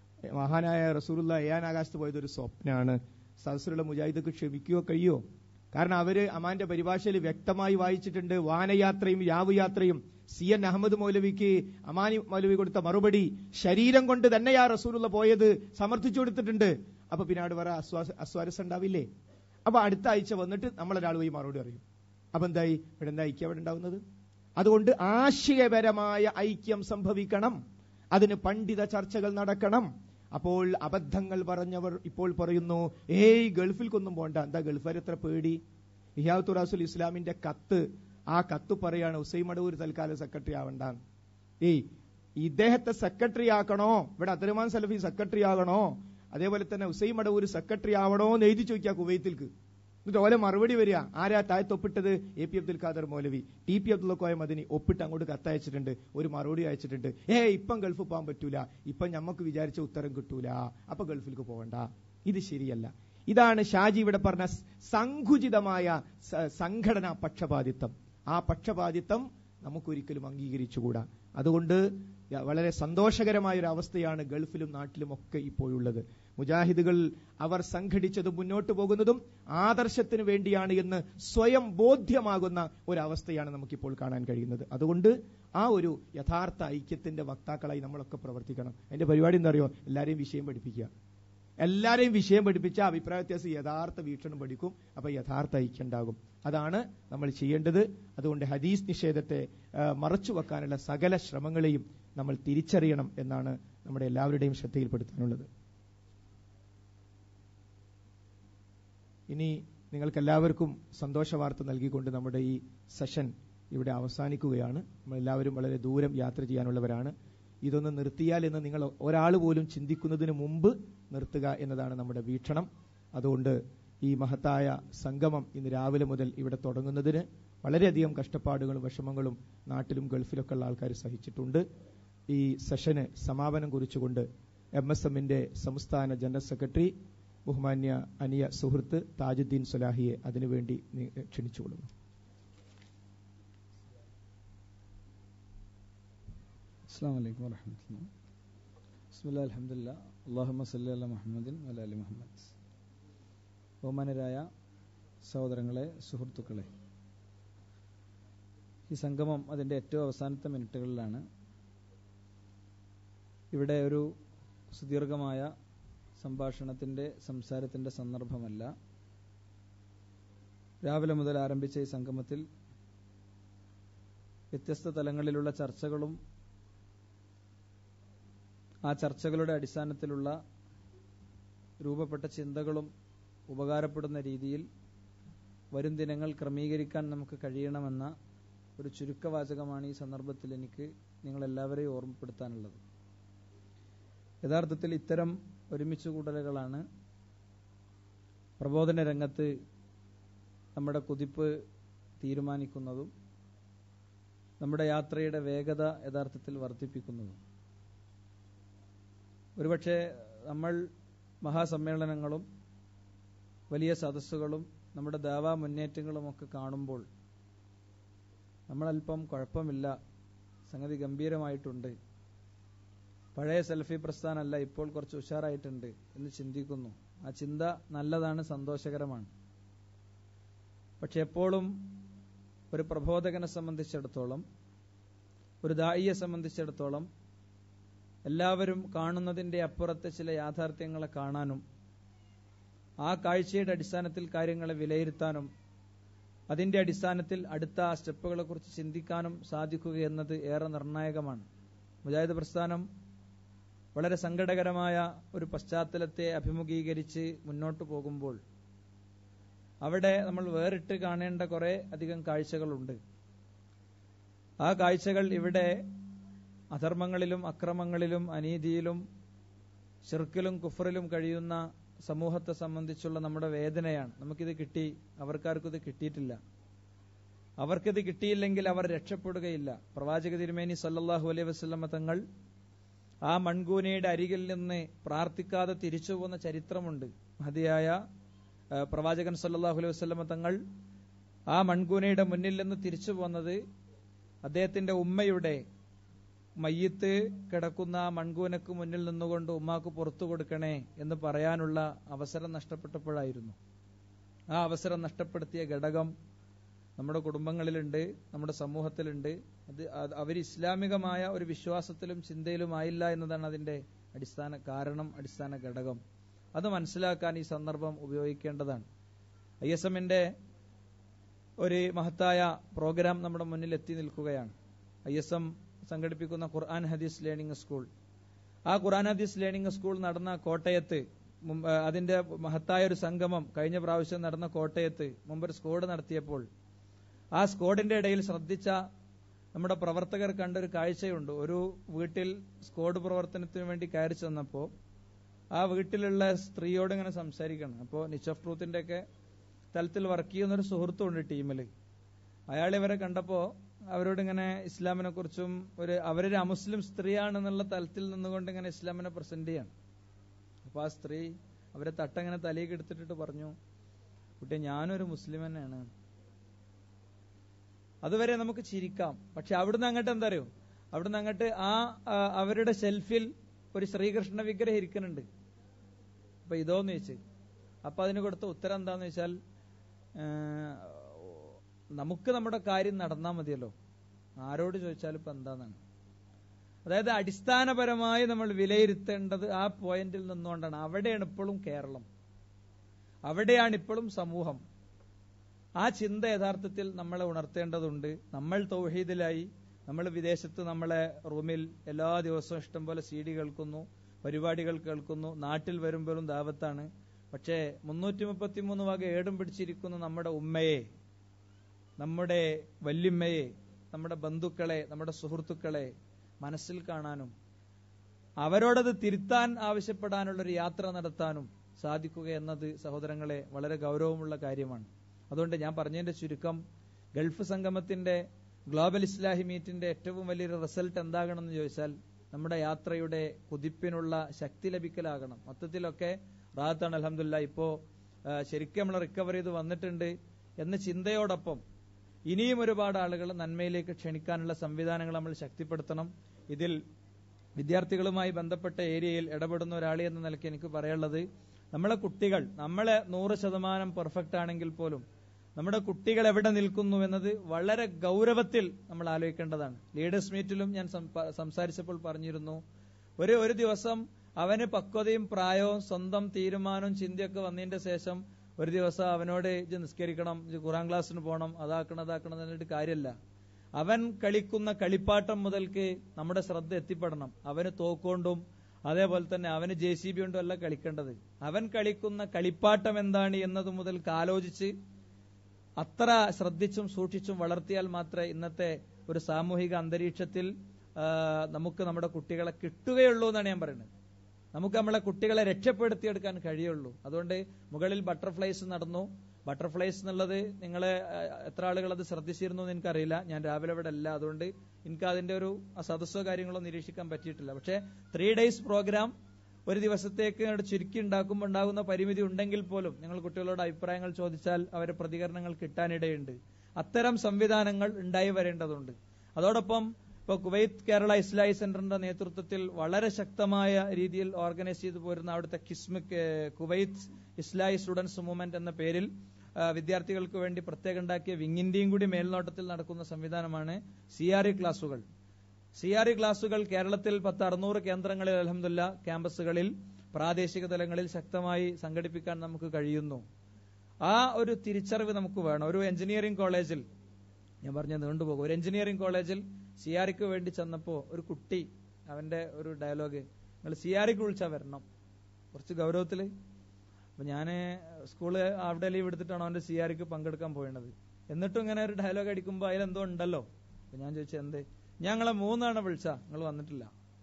മഹാനായ റസൂലുള്ള ഏയാൻ ആകാശത്ത് പോയത് ഒരു സ്വപ്നാണ് സദസ്സിലുള്ള മുജാഹിദക്ക് ക്ഷമിക്കുകയോ കഴിയോ കാരണം അവര് അമാന്റെ പരിഭാഷയിൽ വ്യക്തമായി വായിച്ചിട്ടുണ്ട് വാനയാത്രയും യാവുയാത്രയും സി എൻ അഹമ്മദ് മൗലവിക്ക് അമാനി മൗലവി കൊടുത്ത മറുപടി ശരീരം കൊണ്ട് തന്നെയാ റസൂലുള്ള പോയത് സമർത്ഥിച്ചു കൊടുത്തിട്ടുണ്ട് അപ്പൊ പിന്നെ അവിടെ വേറെ അസ്വാസ അസ്വാരസം ഉണ്ടാവില്ലേ അപ്പൊ അടുത്ത ആഴ്ച വന്നിട്ട് നമ്മളൊരാൾ പോയി മറുപടി അറിയും അപ്പൊ എന്തായി ഇവിടെ എന്താ ഐക്യം അവിടെ ഉണ്ടാവുന്നത് അതുകൊണ്ട് ആശയപരമായ ഐക്യം സംഭവിക്കണം അതിന് പണ്ഡിത ചർച്ചകൾ നടക്കണം അപ്പോൾ അബദ്ധങ്ങൾ പറഞ്ഞവർ ഇപ്പോൾ പറയുന്നു ഏയ് ഗൾഫിൽക്കൊന്നും പോണ്ട എന്താ ഗൾഫുകാർ എത്ര പേടി ഇഹാത്തുർ റാസുൽ ഇസ്ലാമിന്റെ കത്ത് ആ കത്ത് പറയാണ് ഉസൈ മടവൂർ തൽക്കാലം സെക്രട്ടറി ആവണ്ടാന്ന് ഏയ് ഇദ്ദേഹത്തെ സെക്രട്ടറി ആക്കണോ ഇവിടെ അബ്ദുറഹ്മാൻ സലഫി സെക്രട്ടറി ആകണോ അതേപോലെ തന്നെ ഉസൈ മടവൂർ സെക്രട്ടറി ആവണോ എന്ന് എഴുതി ചോദിക്കുക കുവൈത്തിൽക്ക് എന്നിട്ട് ഓലെ മറുപടി വരിക ആരാ താഴത്ത് ഒപ്പിട്ടത് A P Abdul Khader Maulavi T P Abdul Koya Madani ഒപ്പിട്ട് അങ്ങോട്ട് കത്തയച്ചിട്ടുണ്ട് ഒരു മറുപടി അയച്ചിട്ടുണ്ട് ഏ ഇപ്പം ഗൾഫ് പോകാൻ പറ്റൂല ഇപ്പം ഞമ്മക്ക് വിചാരിച്ച ഉത്തരം കിട്ടൂല അപ്പൊ ഗൾഫിലേക്ക് പോകണ്ട ഇത് ശരിയല്ല ഇതാണ് ഷാജി ഇവിടെ പറഞ്ഞ സങ്കുചിതമായ സ- സംഘടനാ പക്ഷപാതിത്വം ആ പക്ഷപാതിത്വം നമുക്കൊരിക്കലും അംഗീകരിച്ചുകൂടാ അതുകൊണ്ട് യ- വളരെ സന്തോഷകരമായ ഒരു അവസ്ഥയാണ് ഗൾഫിലും നാട്ടിലും ഒക്കെ ഇപ്പോഴുള്ളത് മുജാഹിദുകൾ അവർ സംഘടിച്ചതും മുന്നോട്ട് പോകുന്നതും ആദർശത്തിന് വേണ്ടിയാണ് എന്ന് സ്വയം ബോധ്യമാകുന്ന ഒരവസ്ഥയാണ് നമുക്കിപ്പോൾ കാണാൻ കഴിയുന്നത് അതുകൊണ്ട് ആ ഒരു യഥാർത്ഥ ഐക്യത്തിന്റെ വക്താക്കളായി നമ്മളൊക്കെ പ്രവർത്തിക്കണം അതിന്റെ പരിപാടി എന്താ അറിയോ എല്ലാരെയും വിഷയം പഠിപ്പിക്കുക എല്ലാരെയും വിഷയം പഠിപ്പിച്ച അഭിപ്രായ വ്യത്യാസം യഥാർത്ഥ വീക്ഷണം പഠിക്കും അപ്പൊ യഥാർത്ഥ ഐക്യം ഉണ്ടാകും അതാണ് നമ്മൾ ചെയ്യേണ്ടത് അതുകൊണ്ട് ഹദീസ് നിഷേധത്തെ ആ, മറച്ചു വെക്കാനുള്ള സകല ശ്രമങ്ങളെയും നമ്മൾ തിരിച്ചറിയണം എന്നാണ് നമ്മുടെ എല്ലാവരുടെയും ശ്രദ്ധയിൽപ്പെടുത്താനുള്ളത് ഇനി നിങ്ങൾക്കെല്ലാവർക്കും സന്തോഷ വാർത്ത നൽകിക്കൊണ്ട് നമ്മുടെ ഈ സെഷൻ ഇവിടെ അവസാനിക്കുകയാണ് നമ്മളെല്ലാവരും വളരെ ദൂരം യാത്ര ചെയ്യാനുള്ളവരാണ് ഇതൊന്ന് നിർത്തിയാൽ എന്ന് നിങ്ങൾ ഒരാൾ പോലും ചിന്തിക്കുന്നതിന് മുമ്പ് നിർത്തുക എന്നതാണ് നമ്മുടെ വീക്ഷണം അതുകൊണ്ട് ഈ മഹത്തായ സംഗമം ഇന്ന് രാവിലെ മുതൽ ഇവിടെ തുടങ്ങുന്നതിന് വളരെയധികം കഷ്ടപ്പാടുകളും വിഷമങ്ങളും നാട്ടിലും ഗൾഫിലൊക്കെ ഉള്ള ആൾക്കാർ സഹിച്ചിട്ടുണ്ട് ഈ സെഷന് സമാപനം കുറിച്ചുകൊണ്ട് എം എസ് എമ്മിന്റെ സംസ്ഥാന ജനറൽ സെക്രട്ടറി ബഹുമാന്യ അനിയ സുഹൃത്ത് താജുദ്ദീൻ സുലാഹിയെ അതിനുവേണ്ടി നി- ക്ഷണിച്ചുകൊള്ളുന്നു അസ്സാം വലൈക്കും വരഹമത്തുള്ള ബിസ്മില്ലാ അലഹമില്ല അള്ളാഹുമ്മ സല്ലി അല്ല മുഹമ്മദിൻ വല അലി മുഹമ്മദ് ബഹുമാനരായ സഹോദരങ്ങളെ സുഹൃത്തുക്കളെ ഈ സംഗമം അതിൻ്റെ ഏറ്റവും അവസാനത്തെ മിനിറ്റുകളിലാണ് ഇവിടെ ഒരു സുദീർഘമായ സംഭാഷണത്തിൻ്റെ സംസാരത്തിൻ്റെ സന്ദർഭമല്ല രാവിലെ മുതൽ ആരംഭിച്ച ഈ സംഗമത്തിൽ വ്യത്യസ്ത തലങ്ങളിലുള്ള ചർച്ചകളും ആ ചർച്ചകളുടെ അടിസ്ഥാനത്തിലുള്ള രൂപപ്പെട്ട ചിന്തകളും ഉപകാരപ്പെടുന്ന രീതിയിൽ വരും ദിനങ്ങൾ ക്രമീകരിക്കാൻ നമുക്ക് കഴിയണമെന്ന ഒരു ചുരുക്കവാചകമാണ് ഈ സന്ദർഭത്തിൽ എനിക്ക് നിങ്ങളെല്ലാവരെയും ഓർമ്മപ്പെടുത്താനുള്ളത് യഥാർത്ഥത്തിൽ ഇത്തരം ഒരുമിച്ച് കൂടലുകളാണ് പ്രബോധന രംഗത്ത് നമ്മുടെ കുതിപ്പ് തീരുമാനിക്കുന്നതും നമ്മുടെ യാത്രയുടെ വേഗത യഥാർത്ഥത്തിൽ വർദ്ധിപ്പിക്കുന്നതും ഒരുപക്ഷെ നമ്മൾ മഹാസമ്മേളനങ്ങളും വലിയ സദസ്സുകളും നമ്മുടെ ദാവാ മുന്നേറ്റങ്ങളും ഒക്കെ കാണുമ്പോൾ നമ്മളല്പം കുഴപ്പമില്ല സംഗതി ഗംഭീരമായിട്ടുണ്ട് പഴയ സെൽഫി പ്രസ്ഥാനമല്ല ഇപ്പോൾ കുറച്ച് ഉഷാറായിട്ടുണ്ട് എന്ന് ചിന്തിക്കുന്നു ആ ചിന്ത നല്ലതാണ് സന്തോഷകരമാണ് പക്ഷെ എപ്പോഴും ഒരു പ്രബോധകനെ സംബന്ധിച്ചിടത്തോളം ഒരു ദായിയെ സംബന്ധിച്ചിടത്തോളം എല്ലാവരും കാണുന്നതിന്റെ അപ്പുറത്തെ ചില യാഥാർത്ഥ്യങ്ങളെ കാണാനും ആ കാഴ്ചയുടെ അടിസ്ഥാനത്തിൽ കാര്യങ്ങളെ വിലയിരുത്താനും അതിന്റെ അടിസ്ഥാനത്തിൽ അടുത്ത സ്റ്റെപ്പുകളെ കുറിച്ച് ചിന്തിക്കാനും സാധിക്കുക എന്നത് ഏറെ നിർണായകമാണ് മുജാഹിദ് പ്രസ്ഥാനം വളരെ സങ്കടകരമായ ഒരു പശ്ചാത്തലത്തെ അഭിമുഖീകരിച്ച് മുന്നോട്ട് പോകുമ്പോൾ അവിടെ നമ്മൾ വേറിട്ട് കാണേണ്ട കുറെ അധികം കാഴ്ചകളുണ്ട് ആ കാഴ്ചകൾ ഇവിടെ അധർമ്മങ്ങളിലും അക്രമങ്ങളിലും അനീതിയിലും ഷിർക്കിലും കുഫറിലും കഴിയുന്ന സമൂഹത്തെ സംബന്ധിച്ചുള്ള നമ്മുടെ വേദനയാണ് നമുക്കിത് കിട്ടി അവർക്കാർക്കും ഇത് കിട്ടിയിട്ടില്ല അവർക്കിത് കിട്ടിയില്ലെങ്കിൽ അവർ രക്ഷപ്പെടുകയില്ല പ്രവാചക തിരുമേനി സല്ലല്ലാഹു അലൈഹി വസല്ലമ തങ്ങൾ ആ മൺകൂനയുടെ അരികിൽ നിന്ന് പ്രാർത്ഥിക്കാതെ തിരിച്ചു പോകുന്ന ചരിത്രമുണ്ട് മതിയായ ആ, പ്രവാചകൻ സല്ലല്ലാഹു അലൈഹി വസല്ലമ തങ്ങൾ ആ മൺകൂനയുടെ മുന്നിൽ നിന്ന് തിരിച്ചു പോന്നത് അദ്ദേഹത്തിന്റെ ഉമ്മയുടെ മയ്യത്ത് കിടക്കുന്ന ആ മൺകൂനക്ക് മുന്നിൽ നിന്നുകൊണ്ട് ഉമ്മാക്ക് പുറത്തു കൊടുക്കണേ എന്ന് പറയാനുള്ള അവസരം നഷ്ടപ്പെട്ടപ്പോഴായിരുന്നു ആ അവസരം നഷ്ടപ്പെടുത്തിയ ഘടകം നമ്മുടെ കുടുംബങ്ങളിലുണ്ട് നമ്മുടെ സമൂഹത്തിലുണ്ട് അത് അത് അവർ ഇസ്ലാമികമായ ഒരു വിശ്വാസത്തിലും ചിന്തയിലും ആയില്ല എന്നതാണ് അതിന്റെ അടിസ്ഥാന കാരണം അടിസ്ഥാന ഘടകം അത് മനസ്സിലാക്കാൻ ഈ സന്ദർഭം ഉപയോഗിക്കേണ്ടതാണ് ഐ എസ് എമ്മിന്റെ ഒരു മഹത്തായ പ്രോഗ്രാം നമ്മുടെ മുന്നിൽ എത്തി നിൽക്കുകയാണ് ഐ എസ് എം സംഘടിപ്പിക്കുന്ന ഖുർആൻ ഹദീസ് ലേണിംഗ് സ്കൂൾ ആ ഖുർആൻ ഹദീസ് ലേണിംഗ് സ്കൂൾ നടന്ന കോട്ടയത്ത് മുമ്പ് ആ, അതിന്റെ മഹത്തായ ഒരു സംഗമം കഴിഞ്ഞ പ്രാവശ്യം നടന്ന കോട്ടയത്ത് മുമ്പ് ഒരു സ്ക്വാഡ് നടത്തിയപ്പോൾ ആ സ്ക്വാഡിന്റെ ഇടയിൽ ശ്രദ്ധിച്ച നമ്മുടെ പ്രവർത്തകർ കണ്ട ഒരു കാഴ്ചയുണ്ട് ഒരു വീട്ടിൽ സ്ക്വാഡ് പ്രവർത്തനത്തിന് വേണ്ടി കയറി ചെന്നപ്പോ ആ വീട്ടിലുള്ള സ്ത്രീയോട് ഇങ്ങനെ സംസാരിക്കണം അപ്പോൾ നിച്ച് ഓഫ് ട്രൂത്തിന്റെ ഒക്കെ തലത്തിൽ വർക്ക് ചെയ്യുന്ന ഒരു സുഹൃത്തുണ്ട് ടീമിൽ അയാൾ ഇവരെ കണ്ടപ്പോ അവരോട് ഇങ്ങനെ ഇസ്ലാമിനെ കുറിച്ചും ഒരു അവരൊരു അമുസ്ലിം സ്ത്രീയാണെന്നുള്ള തലത്തിൽ നിന്നുകൊണ്ട് ഇങ്ങനെ ഇസ്ലാമിനെ പ്രസന്റ് ചെയ്യാണ് അപ്പൊ ആ സ്ത്രീ അവരെ തട്ടങ്ങനെ തലയൊക്കെ എടുത്തിട്ട് പറഞ്ഞു കുട്ടി ഞാനൊരു മുസ്ലിം തന്നെയാണ് അതുവരെ നമുക്ക് ചിരിക്കാം പക്ഷെ അവിടുന്ന് അങ്ങോട്ട് എന്താ അറിയോ അവിടുന്ന് അങ്ങോട്ട് ആ ആ, അവരുടെ ഷെൽഫിൽ ഒരു ശ്രീകൃഷ്ണ വിഗ്രഹം ഇരിക്കുന്നുണ്ട് അപ്പൊ ഇതോന്ന് ചോദിച്ചു അപ്പൊ അതിന് കൊടുത്ത ഉത്തരം എന്താന്ന് വെച്ചാൽ ആ, നമുക്ക് നമ്മുടെ കാര്യം നടന്നാൽ മതിയല്ലോ ആരോട് ചോദിച്ചാലും ഇപ്പൊ എന്താന്നാണ് അതായത് അടിസ്ഥാനപരമായി നമ്മൾ വിലയിരുത്തേണ്ടത് ആ പോയിന്റിൽ നിന്നുകൊണ്ടാണ് അവിടെയാണ് ഇപ്പോഴും കേരളം അവിടെയാണ് ഇപ്പോഴും സമൂഹം ആ ചിന്ത യഥാർത്ഥത്തിൽ നമ്മളെ ഉണർത്തേണ്ടതുണ്ട് നമ്മൾ തൗഹീദിലായി നമ്മൾ വിദേശത്ത് നമ്മളെ റൂമിൽ എല്ലാ ദിവസവും ഇഷ്ടംപോലെ സി ഡി കേൾക്കുന്നു പരിപാടികൾ കേൾക്കുന്നു നാട്ടിൽ വരുമ്പോഴും ദാവത്താണ് പക്ഷേ മുന്നൂറ്റി മുപ്പത്തിമൂന്ന് വക ഏടും പിടിച്ചിരിക്കുന്ന നമ്മുടെ ഉമ്മയെ നമ്മുടെ വല്യമ്മയെ നമ്മുടെ ബന്ധുക്കളെ നമ്മുടെ സുഹൃത്തുക്കളെ മനസ്സിൽ കാണാനും അവരോടത് തിരുത്താൻ ആവശ്യപ്പെടാനുള്ള ഒരു യാത്ര നടത്താനും സാധിക്കുക എന്നത് സഹോദരങ്ങളെ വളരെ ഗൗരവമുള്ള കാര്യമാണ് അതുകൊണ്ട് ഞാൻ പറഞ്ഞതിന്റെ ചുരുക്കം ഗൾഫ് സംഗമത്തിന്റെ ഗ്ലോബൽ ഇസ്ലാഹി മീറ്റിന്റെ ഏറ്റവും വലിയൊരു റിസൾട്ട് എന്താകണമെന്ന് ചോദിച്ചാൽ നമ്മുടെ യാത്രയുടെ കുതിപ്പിനുള്ള ശക്തി ലഭിക്കലാകണം മൊത്തത്തിലൊക്കെ റാത്താണ് അലഹമില്ല ഇപ്പോ ആ, ശരിക്കും നമ്മൾ റിക്കവർ ചെയ്ത് വന്നിട്ടുണ്ട് എന്ന ചിന്തയോടൊപ്പം ഇനിയും ഒരുപാട് ആളുകൾ നന്മയിലേക്ക് ക്ഷണിക്കാനുള്ള സംവിധാനങ്ങൾ നമ്മൾ ശക്തിപ്പെടുത്തണം ഇതിൽ വിദ്യാർത്ഥികളുമായി ബന്ധപ്പെട്ട ഏരിയയിൽ ഇടപെടുന്ന ഒരാളി എന്ന നിലയ്ക്ക് എനിക്ക് പറയാനുള്ളത് നമ്മളെ കുട്ടികൾ നമ്മളെ നൂറ് ശതമാനം പെർഫെക്റ്റ് ആണെങ്കിൽ പോലും നമ്മുടെ കുട്ടികൾ എവിടെ നിൽക്കുന്നു എന്നത് വളരെ ഗൗരവത്തിൽ നമ്മൾ ആലോചിക്കേണ്ടതാണ് ലീഡേഴ്സ് മീറ്റിലും ഞാൻ സംപ- സംസാരിച്ചപ്പോൾ പറഞ്ഞിരുന്നു ഒരു ഒരു ദിവസം അവന് പക്വതയും പ്രായവും സ്വന്തം തീരുമാനവും ചിന്തയൊക്കെ വന്നതിന്റെ ശേഷം ഒരു ദിവസം അവനോട് ഇത് നിസ്കരിക്കണം ഇത് ഖുറാൻ ക്ലാസ്സിന് പോകണം അതാക്കണം അതാക്കണം എന്ന് പറഞ്ഞിട്ട് കാര്യമല്ല അവൻ കളിക്കുന്ന കളിപ്പാട്ടം മുതൽക്ക് നമ്മുടെ ശ്രദ്ധ എത്തിപ്പെടണം അവന് തോക്കൊണ്ടും അതേപോലെ തന്നെ അവന് ജെ സി ബി കൊണ്ടും അല്ല കളിക്കേണ്ടത് അവൻ കളിക്കുന്ന കളിപ്പാട്ടം എന്താണ് എന്നത് മുതൽക്ക് ആലോചിച്ച് അത്ര ശ്രദ്ധിച്ചും സൂക്ഷിച്ചും വളർത്തിയാൽ മാത്രമേ ഇന്നത്തെ ഒരു സാമൂഹിക അന്തരീക്ഷത്തിൽ ആ, നമുക്ക് നമ്മുടെ കുട്ടികളെ കിട്ടുകയുള്ളൂ എന്നാണ് ഞാൻ പറയുന്നത് നമുക്ക് നമ്മളെ കുട്ടികളെ രക്ഷപ്പെടുത്തിയെടുക്കാൻ കഴിയുള്ളൂ അതുകൊണ്ട് മുകളിൽ ബട്ടർഫ്ലൈസ് നടന്നു ബട്ടർഫ്ലൈസ് എന്നുള്ളത് നിങ്ങളെ ആ, എത്ര ആളുകൾ അത് ശ്രദ്ധിച്ചിരുന്നു എന്ന് എനിക്കറിയില്ല ഞാൻ രാവിലെ ഇവിടെ അല്ല അതുകൊണ്ട് എനിക്ക് അതിന്റെ ഒരു സദസ്സോ കാര്യങ്ങളോ നിരീക്ഷിക്കാൻ പറ്റിയിട്ടില്ല പക്ഷേ ത്രീ ഡേയ്സ് പ്രോഗ്രാം ഒരു ദിവസത്തേക്ക് അങ്ങോട്ട് ചുരുക്കി ഉണ്ടാക്കുമ്പോൾ ഉണ്ടാകുന്ന പരിമിതി ഉണ്ടെങ്കിൽ പോലും നിങ്ങൾ കുട്ടികളോട് അഭിപ്രായങ്ങൾ ചോദിച്ചാൽ അവരെ പ്രതികരണങ്ങൾ കിട്ടാനിടയുണ്ട് അത്തരം സംവിധാനങ്ങൾ ഉണ്ടായി വരേണ്ടതുണ്ട് അതോടൊപ്പം ഇപ്പൊ കുവൈത്ത് കേരള ഇസ്ലാഹി സെന്ററിന്റെ നേതൃത്വത്തിൽ വളരെ ശക്തമായ രീതിയിൽ ഓർഗനൈസ് ചെയ്തു പോരുന്ന അവിടുത്തെ കിസ്മിക് ഏഹ്, കുവൈത്ത് ഇസ്ലാഹി സ്റ്റുഡൻസ് മൂവ്മെന്റ് എന്ന പേരിൽ ആ, വിദ്യാർത്ഥികൾക്ക് വേണ്ടി പ്രത്യേകം ഉണ്ടാക്കിയ വിങ്ങിന്റെയും കൂടി മേൽനോട്ടത്തിൽ നടക്കുന്ന സംവിധാനമാണ് സി ആർ ഇ ക്ലാസുകൾ സി ആർ ഇ ക്ലാസുകൾ കേരളത്തിൽ പത്ത് അറുന്നൂറ് കേന്ദ്രങ്ങളിൽ അലഹമില്ല ക്യാമ്പസുകളിൽ പ്രാദേശിക തലങ്ങളിൽ ശക്തമായി സംഘടിപ്പിക്കാൻ നമുക്ക് കഴിയുന്നു ആ ഒരു തിരിച്ചറിവ് നമുക്ക് വേണം ഒരു എഞ്ചിനീയറിംഗ് കോളേജിൽ ഞാൻ പറഞ്ഞ നീണ്ടുപോകും ഒരു എഞ്ചിനീയറിംഗ് കോളേജിൽ സി ആർക്ക് വേണ്ടി ചെന്നപ്പോ ഒരു കുട്ടി അവന്റെ ഒരു ഡയലോഗ് നിങ്ങൾ സി ആർക്ക് വിളിച്ചാ വരണം കുറച്ച് ഗൗരവത്തില് അപ്പൊ ഞാന് സ്കൂള് അവിടെ ലീവ് എടുത്തിട്ടാണ് അവന്റെ സി ആർക്ക് പങ്കെടുക്കാൻ പോയത് എന്നിട്ടും ഇങ്ങനെ ഒരു ഡയലോഗ് അടിക്കുമ്പോ അതിലെന്തോ ഉണ്ടല്ലോ അപ്പൊ ഞാൻ ചോദിച്ചു എന്ത് ഞങ്ങളെ മൂന്നാണ് വിളിച്ചാ നിങ്ങൾ വന്നിട്ടില്ല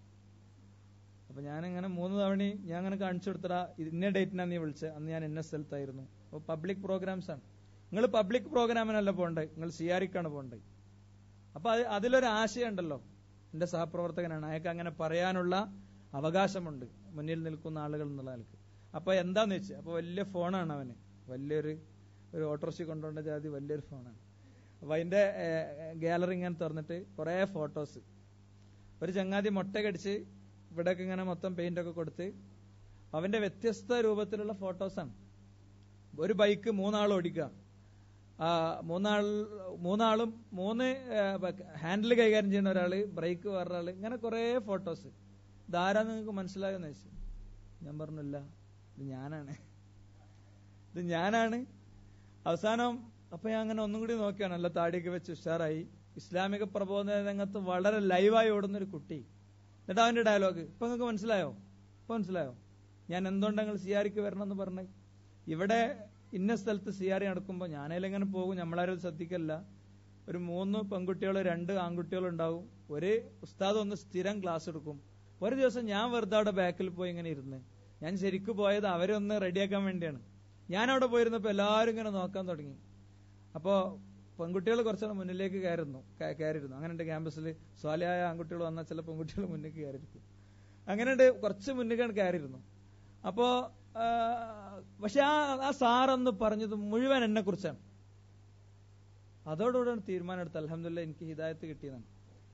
അപ്പൊ ഞാനിങ്ങനെ മൂന്ന് തവണ ഞാൻ അങ്ങനെ കാണിച്ചു കൊടുത്തടാ ഇന്ന ഡേറ്റിനാണ് നീ വിളിച്ചത് അന്ന് ഞാൻ ഇന്ന സ്ഥലത്തായിരുന്നു അപ്പൊ പബ്ലിക് പ്രോഗ്രാംസ് ആണ് നിങ്ങൾ പബ്ലിക് പ്രോഗ്രാമിനല്ല പോണ്ടേ നിങ്ങൾ സി ആർക്കാണ് പോണ്ടേ അപ്പൊ അത് അതിലൊരു ആശയം ഉണ്ടല്ലോ എന്റെ സഹപ്രവർത്തകനാണ് അയാൾക്ക് അങ്ങനെ പറയാനുള്ള അവകാശമുണ്ട് മുന്നിൽ നിൽക്കുന്ന ആളുകൾ എന്നുള്ള ആൾക്ക് അപ്പൊ എന്താന്ന് വെച്ച് അപ്പൊ വലിയ ഫോണാണ് അവന് വലിയൊരു ഒരു ഓട്ടോറിക്ഷ കൊണ്ടുപോകേണ്ട ജാതി വലിയൊരു ഫോണാണ് അപ്പൊ അതിന്റെ ഗാലറി ഇങ്ങനെ തുറന്നിട്ട് കുറെ ഫോട്ടോസ് ഒരു ചങ്ങാതി മുട്ട കടിച്ച് ഇവിടെയൊക്കെ ഇങ്ങനെ മൊത്തം പെയിന്റ് ഒക്കെ കൊടുത്ത് അവന്റെ വ്യത്യസ്ത രൂപത്തിലുള്ള ഫോട്ടോസാണ് ഒരു ബൈക്ക് മൂന്നാൾ ഓടിക്കുക ആ, മൂന്നാൾ മൂന്നാളും മൂന്ന് ഹാൻഡിൽ കൈകാര്യം ചെയ്യുന്ന ഒരാള് ബ്രേക്ക് വേറൊരാള് ഇങ്ങനെ കുറെ ഫോട്ടോസ് ഇതാരാന്ന് നിങ്ങൾക്ക് മനസ്സിലായെന്ന് വെച്ചു ഞാൻ പറഞ്ഞില്ല ഇത് ഞാനാണ് ഇത് ഞാനാണ് അവസാനം അപ്പൊ ഞാൻ അങ്ങനെ ഒന്നും കൂടി നോക്കിയാണ് നല്ല താടിയൊക്കെ വെച്ച് ഉഷാറായി ഇസ്ലാമിക പ്രബോധന രംഗത്ത് വളരെ ലൈവായി ഓടുന്ന ഒരു കുട്ടി എന്നിട്ട് അവന്റെ ഡയലോഗ് ഇപ്പൊ നിങ്ങൾക്ക് മനസ്സിലായോ ഇപ്പൊ മനസ്സിലായോ ഞാൻ എന്തുകൊണ്ട് നിങ്ങൾ സിയാരിക്ക് വരണം എന്ന് പറഞ്ഞ് ഇവിടെ ഇന്ന സ്ഥലത്ത് സിയാരി നടക്കുമ്പോൾ ഞാനതിൽ എങ്ങനെ പോകും നമ്മളാരും ശ്രദ്ധിക്കല്ല ഒരു മൂന്ന് പെൺകുട്ടികളോ രണ്ട് ആൺകുട്ടികളോ ഉണ്ടാവും ഒരു ഉസ്താദ് ഒന്ന് സ്ഥിരം ക്ലാസ് എടുക്കും ഒരു ദിവസം ഞാൻ വെറുതെ അവിടെ ബാക്കിൽ പോയി ഇങ്ങനെ ഇരുന്ന് ഞാൻ ശരിക്കും പോയത് അവരെ ഒന്ന് റെഡിയാക്കാൻ വേണ്ടിയാണ് ഞാൻ അവിടെ പോയിരുന്നപ്പോ എല്ലാവരും ഇങ്ങനെ നോക്കാൻ തുടങ്ങി അപ്പോ പെൺകുട്ടികൾ കുറച്ചുകൂടെ മുന്നിലേക്ക് കയറുന്നു ക- കയറിയിരുന്നു അങ്ങനെ ഉണ്ട് ക്യാമ്പസിൽ സ്വാലിയായ ആൺകുട്ടികൾ വന്നാൽ ചില പെൺകുട്ടികൾ മുന്നിലേക്ക് കയറിയിരിക്കും അങ്ങനെ ഉണ്ട് കുറച്ച് മുന്നിലേക്കാണ് കയറിയിരുന്നു അപ്പോ ആ, പക്ഷെ ആ ആ സാറന്ന് പറഞ്ഞത് മുഴുവൻ എന്നെ കുറിച്ചാണ് അതോടുകൂടെ തീരുമാനം എടുത്ത് അലഹമില്ല എനിക്ക് ഹിദായത്ത് കിട്ടിയതാണ്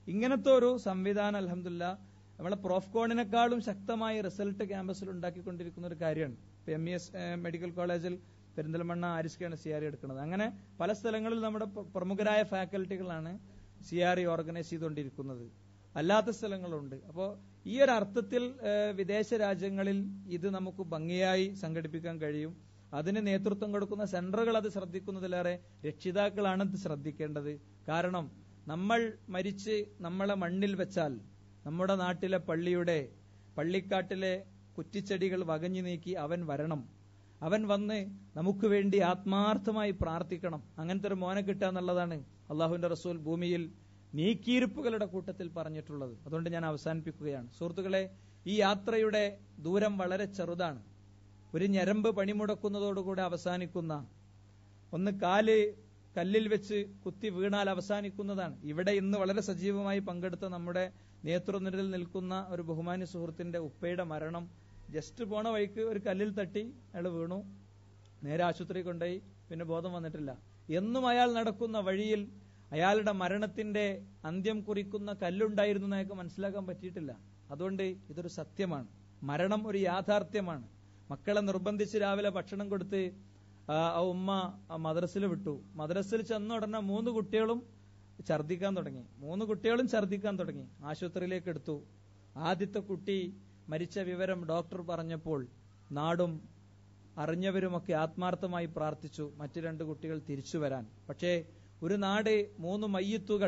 ഇങ്ങനത്തെ ഒരു സംവിധാനം അലഹമില്ല നമ്മളെ പ്രോഫ്കോണിനെക്കാളും ശക്തമായ റിസൾട്ട് ക്യാമ്പസിൽ ഉണ്ടാക്കിക്കൊണ്ടിരിക്കുന്ന ഒരു കാര്യമാണ് ഇപ്പൊ എം ഇ എസ് മെഡിക്കൽ കോളേജിൽ പെരിന്തൽമണ്ണ ആരിസ്ക്കാണ് സി ആർ എടുക്കുന്നത് അങ്ങനെ പല സ്ഥലങ്ങളിൽ നമ്മുടെ പ്ര- പ്രമുഖരായ ഫാക്കൽറ്റികളാണ് സി ആർ ഇ ഓർഗനൈസ് ചെയ്തുകൊണ്ടിരിക്കുന്നത് അല്ലാത്ത സ്ഥലങ്ങളുണ്ട് അപ്പോൾ ഈ ഒരു അർത്ഥത്തിൽ ഏഹ്, വിദേശ രാജ്യങ്ങളിൽ ഇത് നമുക്ക് ഭംഗിയായി സംഘടിപ്പിക്കാൻ കഴിയും അതിന് നേതൃത്വം കൊടുക്കുന്ന സെന്ററുകൾ അത് ശ്രദ്ധിക്കുന്നതിലേറെ രക്ഷിതാക്കളാണ് ഇത് ശ്രദ്ധിക്കേണ്ടത് കാരണം നമ്മൾ മരിച്ച് നമ്മളെ മണ്ണിൽ വെച്ചാൽ നമ്മുടെ നാട്ടിലെ പള്ളിയുടെ പള്ളിക്കാട്ടിലെ കുറ്റിച്ചെടികൾ വകഞ്ഞു നീക്കി അവൻ വരണം അവൻ വന്ന് നമുക്ക് വേണ്ടി ആത്മാർത്ഥമായി പ്രാർത്ഥിക്കണം അങ്ങനത്തെ ഒരു മോനെ കിട്ടുക എന്നുള്ളതാണ് അള്ളാഹുവിന്റെ റസൂൽ ഭൂമിയിൽ നീക്കിയിരിപ്പുകളുടെ കൂട്ടത്തിൽ പറഞ്ഞിട്ടുള്ളത് അതുകൊണ്ട് ഞാൻ അവസാനിപ്പിക്കുകയാണ് സുഹൃത്തുക്കളെ ഈ യാത്രയുടെ ദൂരം വളരെ ചെറുതാണ് ഒരു ഞരമ്പ് പണിമുടക്കുന്നതോടുകൂടെ അവസാനിക്കുന്ന ഒന്ന് കാല് കല്ലിൽ വെച്ച് കുത്തി വീണാൽ അവസാനിക്കുന്നതാണ് ഇവിടെ ഇന്ന് വളരെ സജീവമായി പങ്കെടുത്ത നമ്മുടെ നേതൃനിരയിൽ നിൽക്കുന്ന ഒരു ബഹുമാന്യ സുഹൃത്തിന്റെ ഉപ്പയുടെ മരണം ജസ്റ്റ് പോണ വഴിക്ക് ഒരു കല്ലിൽ തട്ടി അയാൾ വീണു നേരെ ആശുപത്രി കൊണ്ടുപോയി പിന്നെ ബോധം വന്നിട്ടില്ല എന്നും അയാൾ നടക്കുന്ന വഴിയിൽ അയാളുടെ മരണത്തിന്റെ അന്ത്യം കുറിക്കുന്ന കല്ലുണ്ടായിരുന്നു എന്ന് അയാൾക്ക് മനസ്സിലാക്കാൻ പറ്റിയിട്ടില്ല അതുകൊണ്ട് ഇതൊരു സത്യമാണ് മരണം ഒരു യാഥാർത്ഥ്യമാണ് മക്കളെ നിർബന്ധിച്ച് രാവിലെ ഭക്ഷണം കൊടുത്ത് ആ ആ ഉമ്മ ആ മദ്രസിൽ വിട്ടു മദ്രസിൽ ചെന്ന ഉടനെ മൂന്ന് കുട്ടികളും ഛർദിക്കാൻ തുടങ്ങി മൂന്ന് കുട്ടികളും ഛർദിക്കാൻ തുടങ്ങി ആശുപത്രിയിലേക്ക് എടുത്തു ആദ്യത്തെ കുട്ടി മരിച്ച വിവരം ഡോക്ടർ പറഞ്ഞപ്പോൾ നാടും അറിഞ്ഞവരുമൊക്കെ ആത്മാർത്ഥമായി പ്രാർത്ഥിച്ചു മറ്റു രണ്ട് കുട്ടികൾ തിരിച്ചു വരാൻ പക്ഷേ ഒരു നാട് മൂന്ന് മയ്യത്തുകൾ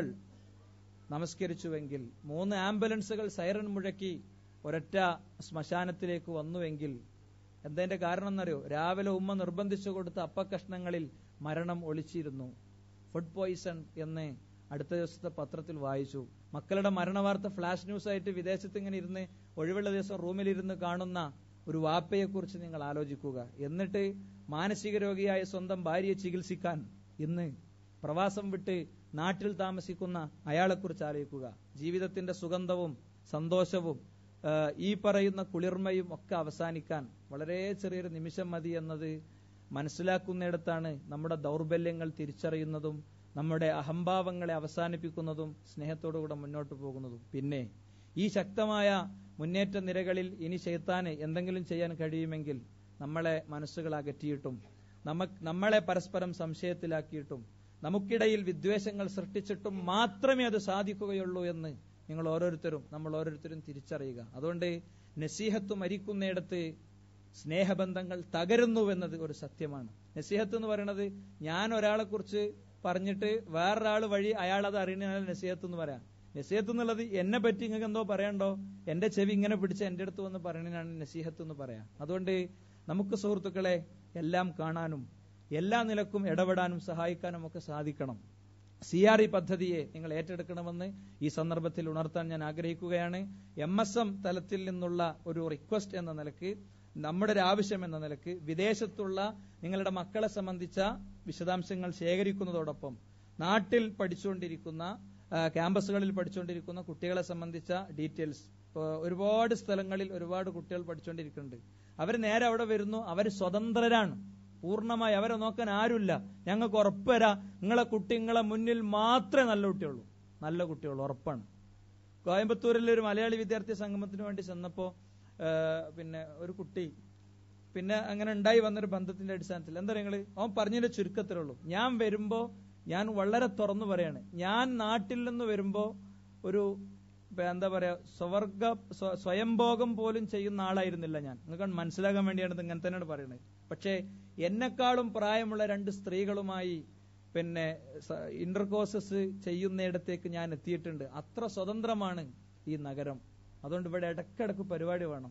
നമസ്കരിച്ചുവെങ്കിൽ മൂന്ന് ആംബുലൻസുകൾ സൈറൺ മുഴക്കി ഒരൊറ്റ ശ്മശാനത്തിലേക്ക് വന്നുവെങ്കിൽ എന്തതിന്റെ കാരണം എന്നറിയോ രാവിലെ ഉമ്മ നിർബന്ധിച്ചു കൊടുത്ത അപ്പക്കഷ്ണങ്ങളിൽ മരണം ഒളിച്ചിരുന്നു ഫുഡ് പോയിസൺ എന്ന് അടുത്ത ദിവസത്തെ പത്രത്തിൽ വായിച്ചു മക്കളുടെ മരണവാർത്ത ഫ്ലാഷ് ന്യൂസ് ആയിട്ട് വിദേശത്ത് ഇങ്ങനെ ഇരുന്ന് ഒഴിവുള്ള ദിവസം റൂമിലിരുന്ന് കാണുന്ന ഒരു വാപ്പയെക്കുറിച്ച് നിങ്ങൾ ആലോചിക്കുക എന്നിട്ട് മാനസിക രോഗിയായ സ്വന്തം ഭാര്യയെ ചികിത്സിക്കാൻ ഇന്ന് പ്രവാസം വിട്ട് നാട്ടിൽ താമസിക്കുന്ന അയാളെക്കുറിച്ച് ആലോചിക്കുക ജീവിതത്തിന്റെ സുഗന്ധവും സന്തോഷവും ആ, ഈ പറയുന്ന കുളിർമയും ഒക്കെ അവസാനിക്കാൻ വളരെ ചെറിയൊരു നിമിഷം മതി എന്നത് മനസ്സിലാക്കുന്നിടത്താണ് നമ്മുടെ ദൗർബല്യങ്ങൾ തിരിച്ചറിയുന്നതും നമ്മുടെ അഹംഭാവങ്ങളെ അവസാനിപ്പിക്കുന്നതും സ്നേഹത്തോടുകൂടെ മുന്നോട്ട് പോകുന്നതും പിന്നെ ഈ ശക്തമായ മുന്നേറ്റ നിരകളിൽ ഇനി ചെയ്ത്താന് എന്തെങ്കിലും ചെയ്യാൻ കഴിയുമെങ്കിൽ നമ്മളെ മനസ്സുകൾ അകറ്റിയിട്ടും നമ്മ നമ്മളെ പരസ്പരം സംശയത്തിലാക്കിയിട്ടും നമുക്കിടയിൽ വിദ്വേഷങ്ങൾ സൃഷ്ടിച്ചിട്ടും മാത്രമേ അത് സാധിക്കുകയുള്ളൂ എന്ന് നിങ്ങൾ ഓരോരുത്തരും നമ്മൾ ഓരോരുത്തരും തിരിച്ചറിയുക അതുകൊണ്ട് നസീഹത്ത് മരിക്കുന്നിടത്ത് സ്നേഹബന്ധങ്ങൾ തകരുന്നുവെന്നത് ഒരു സത്യമാണ് നസീഹത്ത് എന്ന് പറയുന്നത് ഞാൻ ഒരാളെ കുറിച്ച് പറഞ്ഞിട്ട് വേറൊരാൾ വഴി അയാൾ അത് അറിയണ നസീഹത്ത് എന്ന് പറയാം നസീഹത്ത് എന്നുള്ളത് എന്നെ പറ്റി നിങ്ങൾക്ക് എന്തോ പറയണ്ടോ എന്റെ ചെവി ഇങ്ങനെ പിടിച്ച് എന്റെ അടുത്ത് വന്ന് പറയണതാണ് നസീഹത്ത് എന്ന് പറയാം അതുകൊണ്ട് നമുക്ക് സുഹൃത്തുക്കളെ എല്ലാം കാണാനും എല്ലാ നിലക്കും ഇടപെടാനും സഹായിക്കാനും ഒക്കെ സാധിക്കണം സി ആർ ഇ പദ്ധതിയെ നിങ്ങൾ ഏറ്റെടുക്കണമെന്ന് ഈ സന്ദർഭത്തിൽ ഉണർത്താൻ ഞാൻ ആഗ്രഹിക്കുകയാണ് എം എസ് എം തലത്തിൽ നിന്നുള്ള ഒരു റിക്വസ്റ്റ് എന്ന നിലക്ക് നമ്മുടെ ഒരു ആവശ്യം എന്ന നിലക്ക് വിദേശത്തുള്ള നിങ്ങളുടെ മക്കളെ സംബന്ധിച്ച വിശദാംശങ്ങൾ ശേഖരിക്കുന്നതോടൊപ്പം നാട്ടിൽ പഠിച്ചുകൊണ്ടിരിക്കുന്ന ആ, ക്യാമ്പസുകളിൽ പഠിച്ചുകൊണ്ടിരിക്കുന്ന കുട്ടികളെ സംബന്ധിച്ച ഡീറ്റെയിൽസ് ഇപ്പോ ഒരുപാട് സ്ഥലങ്ങളിൽ ഒരുപാട് കുട്ടികൾ പഠിച്ചുകൊണ്ടിരിക്കുന്നുണ്ട് അവർ നേരെ അവിടെ വരുന്നു അവർ സ്വതന്ത്രരാണ് പൂർണ്ണമായി അവരെ നോക്കാൻ ആരുമില്ല ഞങ്ങൾക്ക് ഉറപ്പ് തരാ നിങ്ങളെ കുട്ടി നിങ്ങളെ മുന്നിൽ മാത്രമേ നല്ല കുട്ടിയുള്ളൂ നല്ല കുട്ടിയുള്ളൂ ഉറപ്പാണ് കോയമ്പത്തൂരിലെ ഒരു മലയാളി വിദ്യാർത്ഥി സംഗമത്തിന് വേണ്ടി ചെന്നപ്പോ ആ, പിന്നെ ഒരു കുട്ടി പിന്നെ അങ്ങനെ ഉണ്ടായി വന്നൊരു ബന്ധത്തിന്റെ അടിസ്ഥാനത്തിൽ എന്താ നിങ്ങള് അവൻ പറഞ്ഞതിന്റെ ചുരുക്കത്തിലേ ഉള്ളൂ ഞാൻ വരുമ്പോ ഞാൻ വളരെ തുറന്നു പറയാണ് ഞാൻ നാട്ടിൽ നിന്ന് വരുമ്പോ ഒരു ഇപ്പൊ എന്താ പറയാ സ്വർഗ സ്വ- സ്വയംഭോഗം പോലും ചെയ്യുന്ന ആളായിരുന്നില്ല ഞാൻ നിങ്ങൾക്ക് മനസ്സിലാക്കാൻ വേണ്ടിയാണ് ഇത് ഇങ്ങനെ തന്നെയാണ് പറയുന്നത് പക്ഷേ എന്നെക്കാളും പ്രായമുള്ള രണ്ട് സ്ത്രീകളുമായി പിന്നെ ഇന്റർകോസസ് ചെയ്യുന്നിടത്തേക്ക് ഞാൻ എത്തിയിട്ടുണ്ട് അത്ര സ്വതന്ത്രമാണ് ഈ നഗരം അതുകൊണ്ട് ഇവിടെ ഇടക്കിടക്ക് പരിപാടി വേണം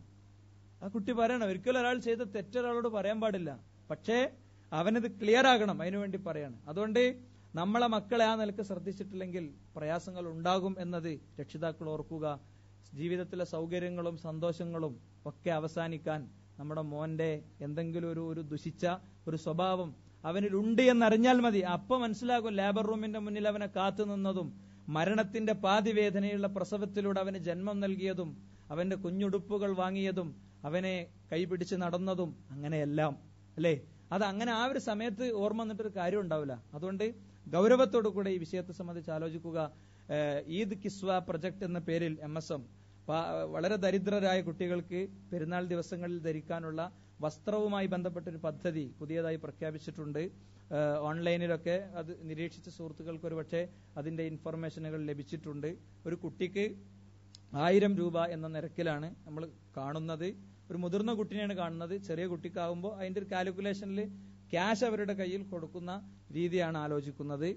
ആ കുട്ടി പറയണം ഒരിക്കലും ഒരാൾ ചെയ്ത തെറ്റൊരാളോട് പറയാൻ പാടില്ല പക്ഷേ അവനത് ക്ലിയർ ആകണം അതിനുവേണ്ടി പറയാണ് അതുകൊണ്ട് നമ്മളെ മക്കളെ ആ നിലക്ക് ശ്രദ്ധിച്ചിട്ടില്ലെങ്കിൽ പ്രയാസങ്ങൾ ഉണ്ടാകും എന്നത് രക്ഷിതാക്കൾ ഓർക്കുക ജീവിതത്തിലെ സൗകര്യങ്ങളും സന്തോഷങ്ങളും ഒക്കെ അവസാനിക്കാൻ നമ്മുടെ മോന്റെ എന്തെങ്കിലും ഒരു ഒരു ദുഷിച്ച ഒരു സ്വഭാവം അവനിലുണ്ട് എന്നറിഞ്ഞാൽ മതി അപ്പൊ മനസ്സിലാകും ലേബർ റൂമിന്റെ മുന്നിൽ അവനെ കാത്തു നിന്നതും മരണത്തിന്റെ പാതിവേദനയുള്ള പ്രസവത്തിലൂടെ അവന് ജന്മം നൽകിയതും അവന്റെ കുഞ്ഞുടുപ്പുകൾ വാങ്ങിയതും അവനെ കൈപിടിച്ച് നടന്നതും അങ്ങനെയെല്ലാം അല്ലേ അത് അങ്ങനെ ആ ഒരു സമയത്ത് ഓർമ്മ വന്നിട്ടൊരു കാര്യം ഉണ്ടാവില്ല അതുകൊണ്ട് ഗൗരവത്തോടു കൂടെ ഈ വിഷയത്തെ സംബന്ധിച്ച് ആലോചിക്കുക ഏഹ്, ഈദ് കിസ്വ പ്രൊജക്ട് എന്ന പേരിൽ എം എസ് എം വളരെ ദരിദ്രരായ കുട്ടികൾക്ക് പെരുന്നാൾ ദിവസങ്ങളിൽ ധരിക്കാനുള്ള വസ്ത്രവുമായി ബന്ധപ്പെട്ട ഒരു പദ്ധതി പുതിയതായി പ്രഖ്യാപിച്ചിട്ടുണ്ട് ഏഹ്, ഓൺലൈനിലൊക്കെ അത് നിരീക്ഷിച്ച സുഹൃത്തുക്കൾക്ക് ഒരുപക്ഷെ അതിന്റെ ഇൻഫർമേഷനുകൾ ലഭിച്ചിട്ടുണ്ട് ഒരു കുട്ടിക്ക് ആയിരം രൂപ എന്ന നിരക്കിലാണ് നമ്മൾ കാണുന്നത് ഒരു മുതിർന്ന കുട്ടിനെയാണ് കാണുന്നത് ചെറിയ കുട്ടിക്കാവുമ്പോൾ അതിന്റെ ഒരു കാൽക്കുലേഷനിൽ ക്യാഷ് അവരുടെ കയ്യിൽ കൊടുക്കുന്ന രീതിയാണ് ആലോചിക്കുന്നത്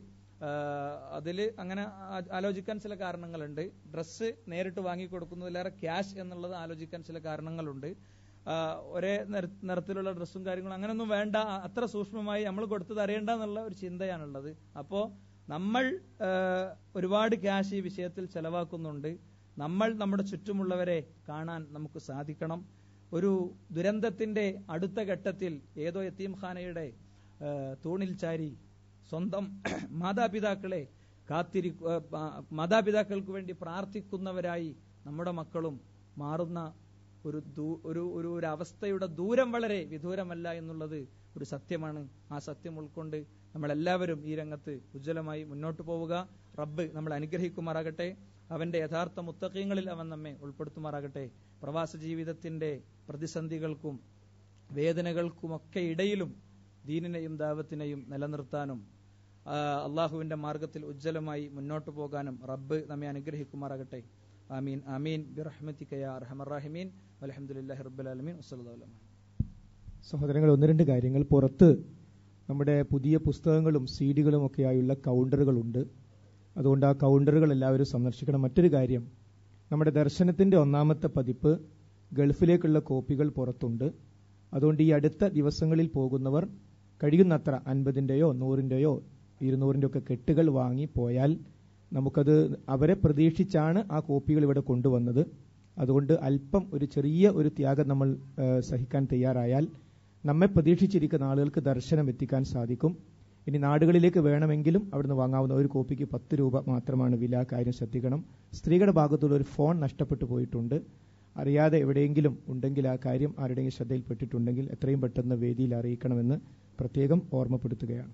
അതിൽ അങ്ങനെ ആ- ആലോചിക്കാൻ ചില കാരണങ്ങളുണ്ട് ഡ്രസ്സ് നേരിട്ട് വാങ്ങി കൊടുക്കുന്നതിലേറെ ക്യാഷ് എന്നുള്ളത് ആലോചിക്കാൻ ചില കാരണങ്ങളുണ്ട് ആ, ഒരേ നിറ- നിറത്തിലുള്ള ഡ്രസ്സും കാര്യങ്ങളും അങ്ങനെയൊന്നും വേണ്ട അ- അത്ര സൂക്ഷ്മമായി നമ്മൾ കൊടുത്തത് അറിയണ്ട എന്നുള്ള ഒരു ചിന്തയാണുള്ളത് അപ്പോ നമ്മൾ ആ, ഒരുപാട് ക്യാഷ് ഈ വിഷയത്തിൽ ചെലവാക്കുന്നുണ്ട് നമ്മൾ നമ്മുടെ ചുറ്റുമുള്ളവരെ കാണാൻ നമുക്ക് സാധിക്കണം ഒരു ദുരന്തത്തിന്റെ അടുത്ത ഘട്ടത്തിൽ ഏതോ യത്തീംഖാനയുടെ ആ, തൂണിൽ ചാരി സ്വന്തം മാതാപിതാക്കളെ കാത്തിരി ആ, ആ, മാതാപിതാക്കൾക്ക് വേണ്ടി പ്രാർത്ഥിക്കുന്നവരായി നമ്മുടെ മക്കളും മാറുന്ന ഒരു ദൂ- ഒരു ഒരു ഒരു അവസ്ഥയുടെ ദൂരം വളരെ വിദൂരമല്ല എന്നുള്ളത് ഒരു സത്യമാണ് ആ സത്യം ഉൾക്കൊണ്ട് നമ്മളെല്ലാവരും ഈ രംഗത്ത് ഉജ്ജ്വലമായി മുന്നോട്ട് പോവുക റബ്ബ് നമ്മളെ അനുഗ്രഹിക്കുമാറാകട്ടെ അവന്റെ യഥാർത്ഥ മുത്തക്കീങ്ങളിൽ അവൻ നമ്മെ ഉൾപ്പെടുത്തുമാറാകട്ടെ പ്രവാസ ജീവിതത്തിന്റെ പ്രതിസന്ധികൾക്കും വേദനകൾക്കുമൊക്കെ ഇടയിലും ദീനിനെയും ദാവത്തിനെയും നിലനിർത്താനും ആ, അള്ളാഹുവിന്റെ മാർഗത്തിൽ ഉജ്ജ്വലമായി മുന്നോട്ട് പോകാനും റബ്ബ് നമ്മെ അനുഗ്രഹിക്കുമാറാകട്ടെ ആമീൻ ആമീൻ ബിറഹ്മത്തിക യാ അർഹമർ അലഹമുല്ലാഹി റബ്ബുലാലമീൻ വസ്സലാമു സഹോദരങ്ങൾ ഒന്ന് രണ്ട് കാര്യങ്ങൾ പുറത്ത് നമ്മുടെ പുതിയ പുസ്തകങ്ങളും സീഡികളും ഒക്കെയായുള്ള കൗണ്ടറുകളുണ്ട് അതുകൊണ്ട് ആ കൗണ്ടറുകൾ എല്ലാവരും സന്ദർശിക്കണം മറ്റൊരു കാര്യം നമ്മുടെ ദർശനത്തിന്റെ ഒന്നാമത്തെ പതിപ്പ് ഗൾഫിലേക്കുള്ള കോപ്പികൾ പുറത്തുണ്ട് അതുകൊണ്ട് ഈ അടുത്ത ദിവസങ്ങളിൽ പോകുന്നവർ കഴിയുന്നത്ര അൻപതിൻ്റെയോ നൂറിൻ്റെയോ ഇരുന്നൂറിൻ്റെ ഒക്കെ കെട്ടുകൾ വാങ്ങി പോയാൽ നമുക്കത് അവരെ പ്രതീക്ഷിച്ചാണ് ആ കോപ്പികൾ ഇവിടെ കൊണ്ടുവന്നത് അതുകൊണ്ട് അല്പം ഒരു ചെറിയ ഒരു ത്യാഗം നമ്മൾ ആ, സഹിക്കാൻ തയ്യാറായാൽ നമ്മെ പ്രതീക്ഷിച്ചിരിക്കുന്ന ആളുകൾക്ക് ദർശനം എത്തിക്കാൻ സാധിക്കും ഇനി നാടുകളിലേക്ക് വേണമെങ്കിലും അവിടുന്ന് വാങ്ങാവുന്ന ഒരു കോപ്പിക്ക് പത്ത് രൂപ മാത്രമാണ് വില ആ കാര്യം ശ്രദ്ധിക്കണം സ്ത്രീകളുടെ ഭാഗത്തുള്ള ഒരു ഫോൺ നഷ്ടപ്പെട്ടു പോയിട്ടുണ്ട് അറിയാതെ എവിടെയെങ്കിലും ഉണ്ടെങ്കിൽ ആ കാര്യം ആരുടെയെങ്കിലും ശ്രദ്ധയിൽപ്പെട്ടിട്ടുണ്ടെങ്കിൽ എത്രയും പെട്ടെന്ന് വേദിയിൽ അറിയിക്കണമെന്ന് പ്രത്യേകം ഓർമ്മപ്പെടുത്തുകയാണ്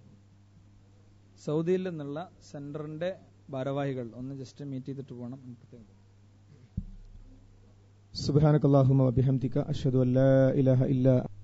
സൗദിയിൽ നിന്നുള്ള സെന്ററിന്റെ ഭാരവാഹികൾ ഒന്ന് ജസ്റ്റ് മീറ്റ് ചെയ്തിട്ട് പോകണം എന്ന് പ്രത്യേകം സുബാനക്കല്ലാഹുമ അബിഹംദിക അഷ്ഹദു അല്ലാ ഇലാഹ ഇല്ല